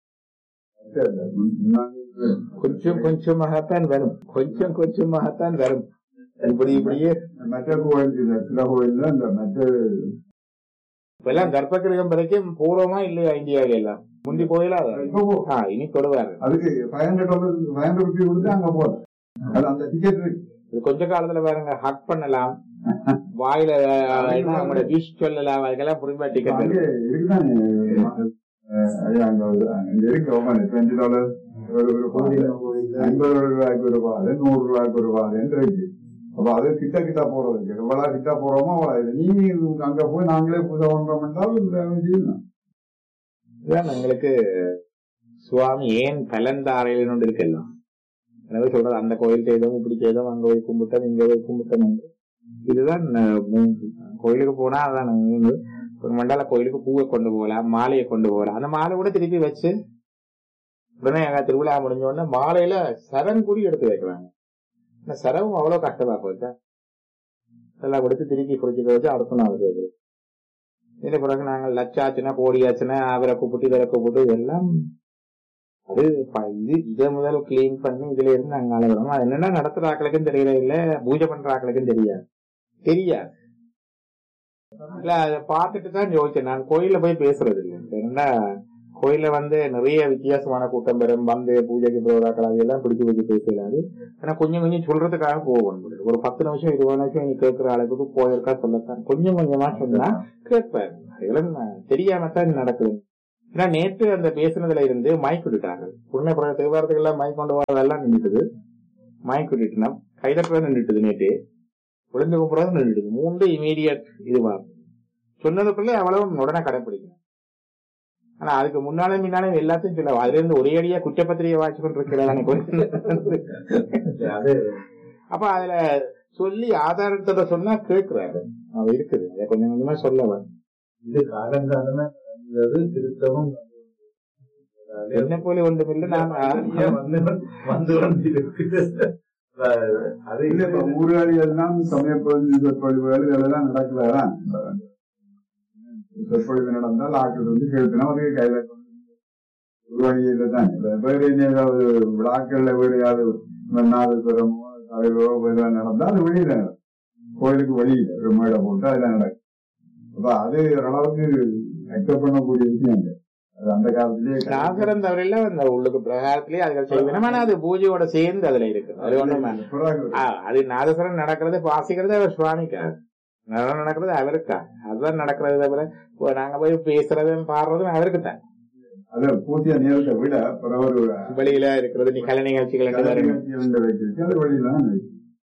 D: கொஞ்சம் கொஞ்சமாகத்தான் வரும் கொஞ்சம் கொஞ்சமாகத்தான் வரும் இப்படி இப்படியே
E: மற்ற கோயில் இது சில கோயில் இந்த மற்ற
D: இப்பெல்லாம் கர்ப்பகிரகம் வரைக்கும் பூர்வமா இல்லையா இந்தியாவில எல்லாம் முந்தி போயில
E: இப்போ போ.
D: இனி தொடுவாரு
E: அதுக்கு five hundred five hundred rupee கொடுத்து அங்க போற அது அந்த டிக்கெட் இருக்கு
D: இது கொஞ்ச காலத்துல பாருங்க ஹக் பண்ணலாம் வாயில அஹ், என்ன அவங்களோட விஷ் சொல்லலாம் அதுக்கெல்லாம் புரியுமா டிக்கெட்
E: அங்கே இருக்குதானே அஹ், ஐயா, அங்க ஒரு- அங்க இருக்கு டுவெண்ட்டி டாலர் ஒரு ஒரு பாதை ஐம்பது ரூபாய்க்கு ஒரு பாதை நூறு ரூபாய்க்கு ஒரு பாதைன்னு இருக்கு அப்ப அது கிட்ட கிட்ட போறது எவ்வளவு கிட்ட போறோமோ அவ்வளவு இது. நீ அங்க போய் நாங்களே பூஜை பண்றோம் என்றால் செய்யணும்
D: இதுதான் எங்களுக்கு சுவாமி ஏன் கலந்தாரையிலும் இருக்கலாம் எனவே சொல்றது அந்த கோயில் செய்தோம் இப்படி செய்தோம் அங்க போய் கும்பிட்டோம் இங்க போய் கும்பிட்டோம் என்று. இதுதான் அஹ், மூ- கோயிலுக்கு போனா அதான் மூணு. ஒரு மண்டல கோயிலுக்கு பூவை கொண்டு போகலாம் மாலையை கொண்டு போகலாம் அந்த மாலை கூட திருப்பி வச்சு உடனே அங்க திருவிழா முடிஞ்ச உடனே மாலையில சரம் கூடி எடுத்து வைக்கிறாங்க இந்த சரவும் அவ்வளவு கஷ்டமா போச்சா எல்லாம் கொடுத்து திருப்பி குடிச்சிட்டு வச்சு அடுத்த நாள் கேட்குறோம் இதுல பிறகு நாங்கள் லட்சாச்சுனா கோடியாச்சுனா அவரை கூப்பிட்டு இவரை கூப்பிட்டு இதெல்லாம் அது ப- இது இதை முதல் கிளீன் பண்ணி இதுல இருந்து நாங்க அழகிறோம் அது என்னன்னா நடத்துற ஆக்களுக்கும் தெரியல இல்ல பூஜை பண்ற ஆக்களுக்கும் தெரியாது தெரியாது இல்ல அதை பார்த்துட்டு தான் யோசிச்சேன் நான் கோயில்ல போய் பேசுறது இல்லை ஏன்னா கோயில்ல வந்து நிறைய வித்தியாசமான கூட்டம் பெறும் வந்து பூஜைக்கு போறாக்கள் அதெல்லாம் பிடிச்சு வச்சு பேசலாது ஆனா கொஞ்சம் கொஞ்சம் சொல்றதுக்காக போகணும் ஒரு பத்து நிமிஷம் இருபது நிமிஷம் நீ கேட்கிற அளவுக்கு போயிருக்கா சொல்லத்தான் கொஞ்சம் கொஞ்சமா சொன்னா கேட்பாரு அதெல்லாம் நான் தெரியாமத்தான் நடக்குது ஏன்னா நேற்று அந்த பேசுனதுல இருந்து மைக் விட்டுட்டாங்க உடனே பிறகு தேவாரத்துக்கெல்லாம் மைக் கொண்டு வரதெல்லாம் நின்றுட்டுது மைக் விட்டுட்டுனா கைதட்டுறது நின்றுட்டுது நேற்று விழுந்து கும்புறது நின்றுட்டுது மூன்று இமீடியட் இதுவா சொன்னதுக்குள்ள அவ்வளவு உடனே கடைப்பிடிக்கணும் ஆனா அதுக்கு முன்னாலே முன்னாலே எல்லாத்தையும் சொல்ல அதுல இருந்து ஒரே அடியா குற்றப்பத்திரிகை வாய்ச்சி கொண்டு இருக்கிறாங்க அப்ப அதுல சொல்லி ஆதாரத்தோட சொன்னா கேட்கிறாரு அது இருக்குது அதை கொஞ்சம் கொஞ்சமா சொல்ல வரும்
E: இது காலங்காலமே நடந்தது திருத்தமும்
D: என்ன போல ஒன்றுமில்லை நான்
E: வந்து வந்து கொண்டிருக்குது அது இல்ல இப்ப ஊர்காலி எல்லாம் சமயப்பகுதி சொற்பொழிவுகள் இதெல்லாம் நடக்கலதான் சொற்பொழிவு நடந்தால் ஆக்கள் வந்து கேட்கணும் அது கையில ஒரு வழியில தான் இப்ப வேற என்ன ஏதாவது விழாக்கள்ல வேற யாரு நாதஸ்வரமோ அது இதெல்லாம் நடந்தா அது வெளியில நடக்கும் கோயிலுக்கு வெளியில ஒரு மேடை போட்டு அதெல்லாம் நடக்கும் அப்ப அது ஓரளவுக்கு அக்செப்ட் பண்ணக்கூடிய விஷயம் இல்லை அது அந்த காலத்திலேயே
D: நாகரம் தவிர அந்த உள்ளுக்கு பிரகாரத்திலேயே அதுகள் செய்வேன் ஆனா அது பூஜையோட சேர்ந்து அதுல இருக்கு அது ஒண்ணும் வேண்டாம்.
E: பிறகு
D: ஆ, அது நாதஸ்வரம் நடக்கிறது வாசிக்கிறது அவர் சுவாமிக்கா நடனம் நடக்கிறது அவருக்கா அதுதான் நடக்கிறது தவிர இப்போ நாங்க போய் பேசுறதும் பாடுறதும் அவருக்கு தான்
E: அது பூஜை நேரத்தை விட பிறகு ஒரு
D: வெளியில இருக்கிறது நீ கலை நிகழ்ச்சிகள் என்று
E: கலை
D: வரும்.
E: நிகழ்ச்சி வந்து வைக்கிறது அது வெளியில தான் வைக்கிறது.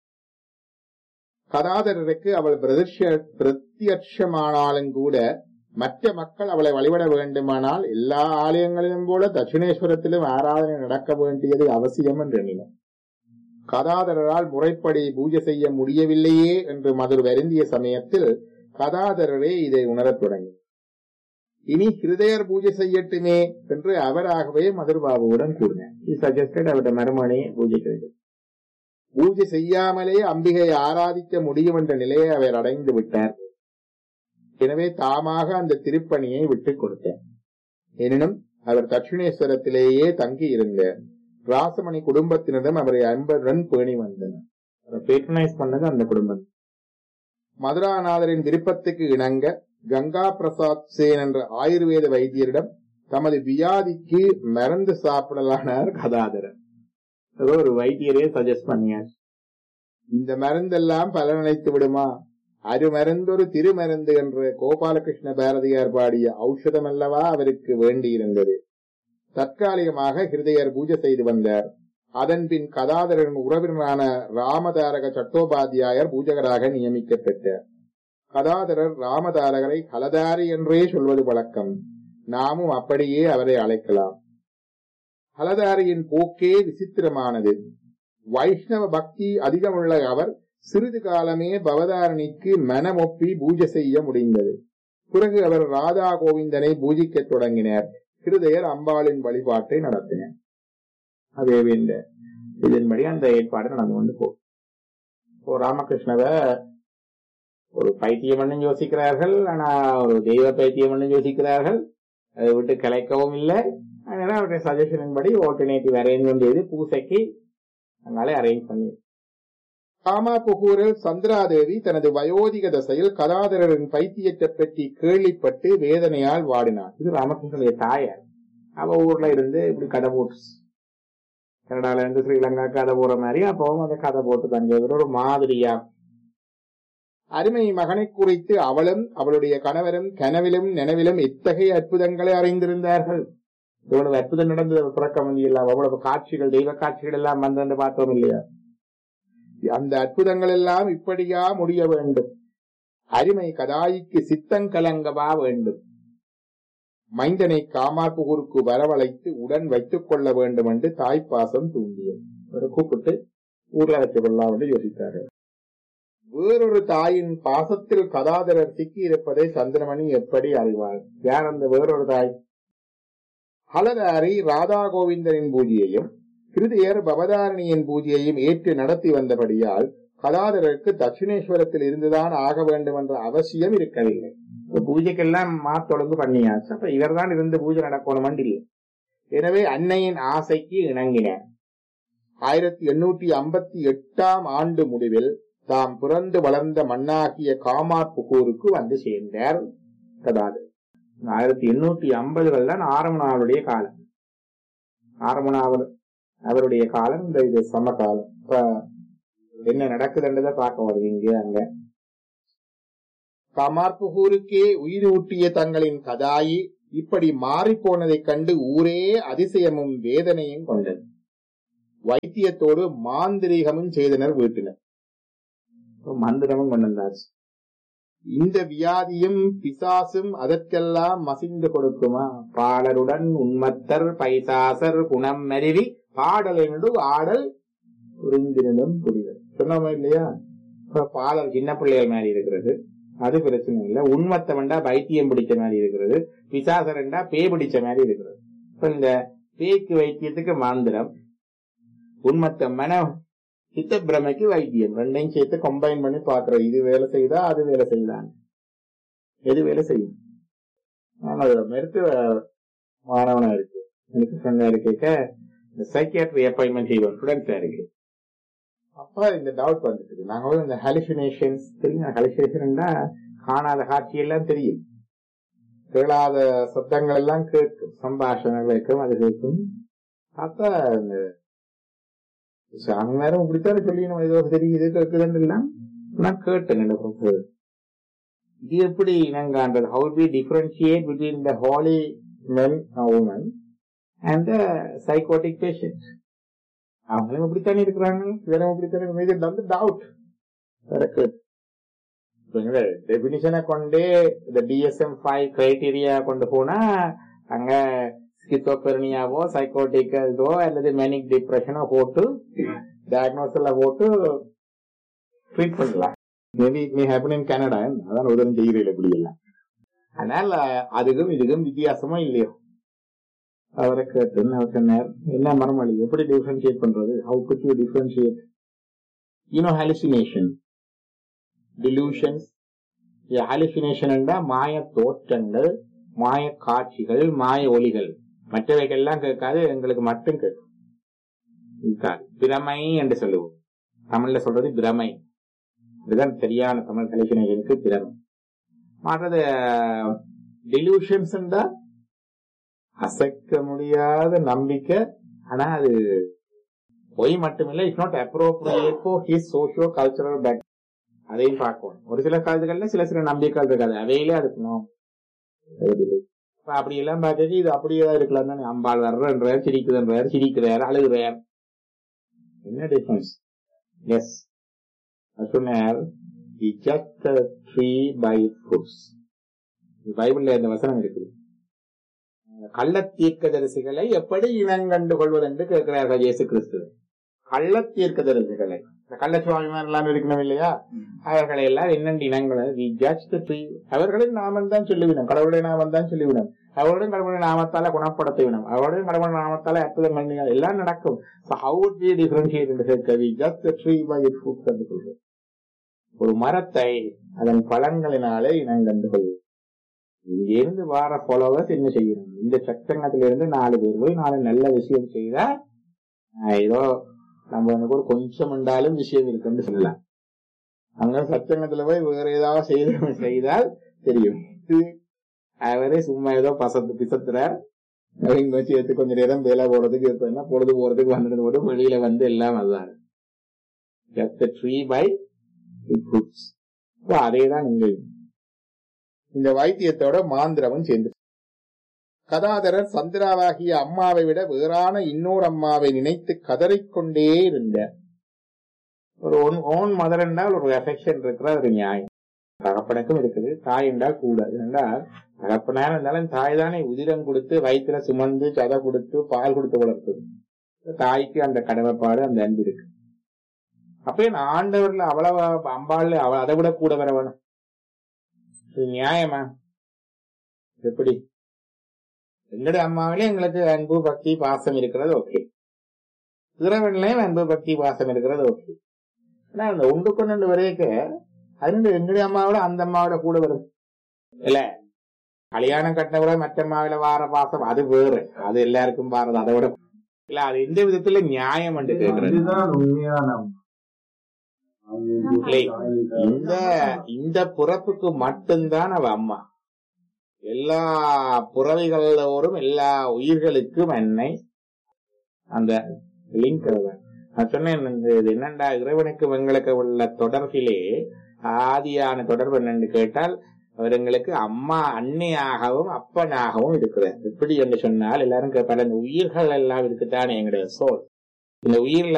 D: கதாதரருக்கு அவள் பிரதிஷ்ய- பிரத்யட்சமானாலும் கூட மற்ற மக்கள் அவளை வழிபட வேண்டுமானால் எல்லா ஆலயங்களிலும் போல தட்சிணேஸ்வரத்திலும் ஆராதனை நடக்க வேண்டியது அவசியம் என்று எண்ணினார் கதாதரரால் முறைப்படி பூஜை செய்ய முடியவில்லையே என்று மதுர் வருந்திய சமயத்தில் கதாதரரே இதை உணரத் தொடங்கினார் இனி ஹிருதயர் பூஜை செய்யட்டுமே என்று அவராகவே மதுர்பாபுவுடன் கூறினார் சஜஸ்டட் அவருடைய மறுமணியை பூஜைக்கிறது பூஜை செய்யாமலே அம்பிகையை ஆராதிக்க முடியும் என்ற நிலையை அவர் அடைந்து விட்டார் எனவே தாமாக அந்த திருப்பணியை விட்டுக் கொடுத்தார் எனினும் அவர் தட்சிணேஸ்வரத்திலேயே தங்கி இருந்தார் ராசமணி குடும்பத்தினரிடம் அவரை அன்புடன் பேணி வந்தனர் அதை பேட்ரனைஸ் பண்ணது அந்த குடும்பம் மதுராநாதரின் விருப்பத்துக்கு இணங்க கங்கா பிரசாத் சேன் என்ற ஆயுர்வேத வைத்தியரிடம் தமது வியாதிக்கு மருந்து சாப்பிடலானார் கதாதரர் ஏதோ ஒரு வைத்தியரே சஜஸ்ட் பண்ணியாச்சு இந்த மருந்தெல்லாம் பலனளித்து விடுமா அருமருந்தொரு திருமருந்து என்ற கோபாலகிருஷ்ண பாரதியார் பாடிய ஔஷதம் அல்லவா அவருக்கு வேண்டியிருந்தது தற்காலிகமாக ஹிருதயர் பூஜை செய்து வந்தார் அதன்பின் கதாதரன் உறவினரான ராமதாரக சட்டோபாத்தியாயர் பூஜகராக நியமிக்கப்பட்டார் கதாதரர் ராமதாரகரை கலதாரி என்றே சொல்வது வழக்கம் நாமும் அப்படியே அவரை அழைக்கலாம் ஹலதாரியின் போக்கே விசித்திரமானது வைஷ்ணவ பக்தி அதிகமுள்ள அவர் சிறிது காலமே பவதாரணிக்கு மனமொப்பி பூஜை செய்ய முடிந்தது பிறகு அவர் ராதா கோவிந்தனை பூஜிக்கத் தொடங்கினார் ஹிருதயர் அம்பாளின் வழிபாட்டை நடத்தினார் அதே இந்த இதன்படி அந்த ஏற்பாடு நடந்து கொண்டு போகும் இப்போ ராமகிருஷ்ணவை ஒரு பைத்தியம் யோசிக்கிறார்கள் ஆனா ஒரு தெய்வ பைத்தியம் யோசிக்கிறார்கள் அதை விட்டு கலைக்கவும் இல்லை அதனால அவருடைய சஜஷனின் படி ஆல்டர்னேட்டிவ் அரேஞ்ச்மெண்ட் செய்து பூசைக்கு அதனால அரேஞ்ச் பண்ணி காமாபுகூரில் சந்திராதேவி தனது வயோதிக தசையில் கதாதரரின் பைத்தியத்தை பற்றி கேள்விப்பட்டு வேதனையால் வாடினார் இது ராமகிருஷ்ணனுடைய தாயார் அவ ஊர்ல இருந்து இப்படி கதை போட்டு கனடால இருந்து ஸ்ரீலங்கா கதை போற மாதிரி அப்பவும் அந்த கதை போட்டு தங்கியவர் ஒரு மாதிரியா அருமை மகனை குறித்து அவளும் அவளுடைய கணவரும் கனவிலும் நினைவிலும் இத்தகைய அற்புதங்களை அறிந்திருந்தார்கள் இவ்வளவு அற்புதம் நடந்தது பிறக்க முடியல அவ்வளவு காட்சிகள் தெய்வ காட்சிகள் எல்லாம் வந்து பார்த்தோம் இல்லையா அந்த அற்புதங்கள் எல்லாம் இப்படியா முடிய வேண்டும் அருமை கதாயிக்கு சித்தங்கலங்கவா வேண்டும் மைந்தனை காமார்புகூருக்கு வரவழைத்து உடன் வைத்துக் கொள்ள வேண்டும் என்று தாய்ப்பாசம் தூண்டியது ஒரு கூப்பிட்டு ஊர்ல வச்சுக் கொள்ளலாம் என்று யோசித்தார்கள் வேறொரு தாயின் பாசத்தில் கதாதரர் சிக்கி இருப்பதை சந்திரமணி எப்படி அறிவார் யார் அந்த வேறொரு தாய் ஹலதாரி ராதா கோவிந்தனின் பூஜையையும் கிருதியர் பவதாரணியின் பூஜையையும் ஏற்று நடத்தி வந்தபடியால் கதாதரருக்கு தட்சிணேஸ்வரத்தில் இருந்துதான் ஆக வேண்டும் என்ற அவசியம் இருக்கவில்லை இப்ப பூஜைக்கெல்லாம் மாத்தொழுங்கு பண்ணியாச்சு அப்ப இவர்தான் இருந்து பூஜை நடக்கணும் இல்லை எனவே அன்னையின் ஆசைக்கு இணங்கினார் ஆயிரத்தி எண்ணூற்றி ஐம்பத்தி எட்டாம் ஆண்டு முடிவில் தாம் பிறந்து வளர்ந்த மண்ணாகிய காமார்புகூருக்கு வந்து சேர்ந்தார் கதாதரர் ஆயிரத்தி எண்ணூத்தி ஐம்பதுகள் தான் ஆரமணாவுடைய காலம் ஆரமணாவர் அவருடைய காலம் இந்த இது சம காலம் இப்ப என்ன நடக்குதுன்றதை பார்க்க வருது இங்க அங்க காமார்புகூருக்கே உயிர் ஊட்டிய தங்களின் கதாயி இப்படி மாறிப்போனதைக் கண்டு ஊரே அதிசயமும் வேதனையும் கொண்டது வைத்தியத்தோடு மாந்திரீகமும் செய்தனர் வீட்டினர் மந்திரமும் கொண்டு வந்தாச்சு இந்த வியாதியும் பிசாசும் அதற்கெல்லாம் மசிந்து கொடுக்குமா பாடலுடன் உண்மத்தர் பைசாசர் குணம் மருவி பாடல் என்று ஆடல் புரிந்திருந்தும் புரிதல் சொன்னோமா இல்லையா இப்ப பாடல் சின்ன பிள்ளைகள் மாதிரி இருக்கிறது அது பிரச்சனை இல்லை உண்மத்தை வேண்டா பைத்தியம் பிடிச்ச மாதிரி இருக்கிறது பிசாசர் ரெண்டா பே பிடிச்ச மாதிரி இருக்கிறது இப்ப இந்த பேய்க்கு வைத்தியத்துக்கு மாந்திரம் உண்மத்த மன சித்த பிரமைக்கு வைத்தியம் ரெண்டையும் சேர்த்து கம்பைன் பண்ணி பாக்குறோம் இது வேலை செய்தா அது வேலை செய்தான் எது வேலை செய்யும் நான் ஒரு மருத்துவ மாணவனா இருக்கு எனக்கு சொன்ன இருக்க இந்த சைக்கியாட்ரி அப்பாயின்மெண்ட் செய்வோம் ஸ்டூடெண்ட்ஸா இருக்கு அப்ப இந்த டவுட் வந்துட்டு நாங்க வந்து இந்த ஹாலிசினேஷன்ஸ் தெரியும் ஹாலிசினேஷன்டா காணாத காட்சியெல்லாம் தெரியும் கேளாத சத்தங்கள் எல்லாம் கேட்கும் சம்பாஷணங்கள் கேட்கும் அது கேட்கும் அப்ப இந்த சாமி நேரம் இப்படித்தானே சொல்லி நம்ம ஏதோ தெரியுது கேட்குதுன்னு எல்லாம் நான் கேட்டேன் இந்த professor. இது எப்படி நாங்க how we differentiate between the holy men woman and the psychotic patient அவங்களும் இப்படித்தானே இருக்கிறாங்க இவரும் இப்படித்தானே இது வந்து டவுட் எனக்கு டெபினிஷனை கொண்டே இந்த டிஎஸ்எம் ஃபைவ் கிரைட்டீரியா கொண்டு போனா அங்க ஸ்கிசோபெர்னியாவோ சைக்கோட்டிக் இதோ அல்லது மெனிக் டிப்ரெஷனோ போட்டு டயக்னோஸ்ல போட்டு ட்ரீட் பண்ணலாம் maybe it may happen in Canada அதான் உதவி செய்கிறீர்கள் இப்படி எல்லாம் அதனால அதுக்கும் இதுக்கும் வித்தியாசமா இல்லையோ அவரை கேட்டு அவர் சொன்னார் என்ன மரமளி எப்படி டிஃபரன்ஷியேட் பண்றது how could you differentiate you know hallucination delusions hallucination மாய தோற்றங்கள் மாய காட்சிகள் மாய ஒலிகள் மற்றவைகள்லாம் கேட்காது எங்களுக்கு மட்டும் கேட்கும் இருக்காது பிரமை என்று சொல்லுவோம் தமிழ்ல சொல்றது பிரமை இதுதான் சரியான தமிழ் ஹாலுசினேஷனுக்கு பிரமை மற்றது டிலூஷன்ஸ் அசைக்க முடியாத நம்பிக்கை ஆனா அது பொய் மட்டுமில்லை it's not appropriate for his socio cultural back அதையும் பார்க்கணும் ஒரு சில காலத்துகள்ல சில சில நம்பிக்கைகள் இருக்காது அவையிலே அதுக்கு நோ- இப்ப அப்படி எல்லாம் பார்த்தது இது அப்படியே தான் இருக்கலாம் தானே அம்பாள் வர்றன்றார் சிரிக்குதுன்றார் சிரிக்கிறார் அழுகுறார் என்ன டிஃபரன்ஸ் எஸ் சொன்னார் ஜஸ்ட் ட்ரீ பை ஃபுட்ஸ் பைபிள்ல இந்த வசனம் இருக்குது கள்ள தீர்க்கதரிசிகளை எப்படி இனங்கண்டு கொள்வது என்று கேட்கிறார்கள் இயேசு கிறிஸ்து கள்ள தீர்க்கதரிசிகளை இந்த கள்ள சுவாமிமார் எல்லாம் இருக்கணும் இல்லையா அவர்களை எல்லாம் என்னென்று இனங்களை வி ஜட்ஜ் த ட்ரீ அவர்களின் நாமம் தான் சொல்லிவிடும் கடவுளுடைய நாமம் தான் சொல்லிவிடும் அவருடன் கடவுளுடைய நாமத்தால குணப்படுத்திவிடும் அவருடைய கடவுளுடைய நாமத்தால அற்புதம் பண்ணி எல்லாம் நடக்கும் ஹவு would we differentiate என்று கேட்க we just the tree by it fruits என்று சொல்றோம் ஒரு மரத்தை அதன் பலன்களினாலே இனங்கண்டு கொள்வோம் இங்கிருந்து வார ஃபாலோவர்ஸ் என்ன செய்யணும் இந்த சச்சங்கத்திலிருந்து நாலு பேர் போய் நாலு நல்ல விஷயம் செய்தா ஆஹ் ஏதோ நம்ம வந்து கூட கொஞ்சம் உண்டாலும் விஷயம் இருக்குன்னு சொல்லலாம் அங்க சச்சங்கத்துல போய் வேற ஏதாவது செய்த செய்தால் தெரியும் இது அவரே சும்மா ஏதோ பசத்து பிசத்துறார் இங்க வச்சு எடுத்து கொஞ்ச நேரம் வேலை போறதுக்கு எடுத்தோம்னா பொழுது போறதுக்கு வந்துட்டு போட்டு வெளியில வந்து எல்லாம் அதுதான் ட்ரீ பை ஃப்ரூட்ஸ் அதே தான் இங்க இந்த வைத்தியத்தோட மாந்திரமும் சேர்ந்து கதாதரர் சந்திராவாகிய அம்மாவை விட வேறான இன்னொரு அம்மாவை நினைத்து கதறிக்கொண்டே இருந்தார் ஒரு ஓன் மதர் என்றால் ஒரு எஃபெக்ஷன் இருக்கிற ஒரு நியாயம் தகப்பனுக்கும் இருக்குது தாய் என்றால் கூட என்றால் தகப்பனா இருந்தாலும் தாய் தானே உதிரம் கொடுத்து வயிற்றுல சுமந்து சதை கொடுத்து பால் கொடுத்து வளர்த்தது தாய்க்கு அந்த கடமைப்பாடு அந்த அன்பு இருக்கு அப்ப நான் ஆண்டவர்ல அவ்வளவு அம்பாள் அவ அதை விட கூட வர வேணும் இது நியாயமா எப்படி எங்களுடைய அம்மாவிலே எங்களுக்கு அன்பு பக்தி பாசம் இருக்கிறது ஓகே இறைவன்லயும் அன்பு பக்தி பாசம் இருக்கிறது ஓகே ஆனா அந்த ஒன்று கொண்டு வரையக்க அது எங்களுடைய அம்மாவோட அந்த அம்மாவோட கூட வரும் இல்ல கல்யாணம் கட்டின கூட மற்ற அம்மாவில வார பாசம் அது வேறு அது எல்லாருக்கும் வாரது அதை விட இல்ல அது எந்த விதத்துல நியாயம் என்று கேட்கறது
E: அதுதான் உண்மையான
D: இல்லை. இந்த இந்த பிறப்புக்கு மட்டும்தான் அவ அம்மா எல்லா புறவைகளோரும் எல்லா உயிர்களுக்கும் என்னை அந்த லிங்க் நான் சொன்னேன் இந்த இது என்னண்டா இறைவனுக்கு எங்களுக்கு உள்ள தொடர்பிலே ஆதியான தொடர்பு என்னன்னு கேட்டால் அவர் எங்களுக்கு அம்மா அன்னையாகவும் அப்பனாகவும் இருக்கிறார் எப்படி என்று சொன்னால் எல்லாரும் கேட்பாரு இந்த உயிர்கள் எல்லாம் இருக்குதானே எங்களுடைய சோல் இந்த உயிர்ல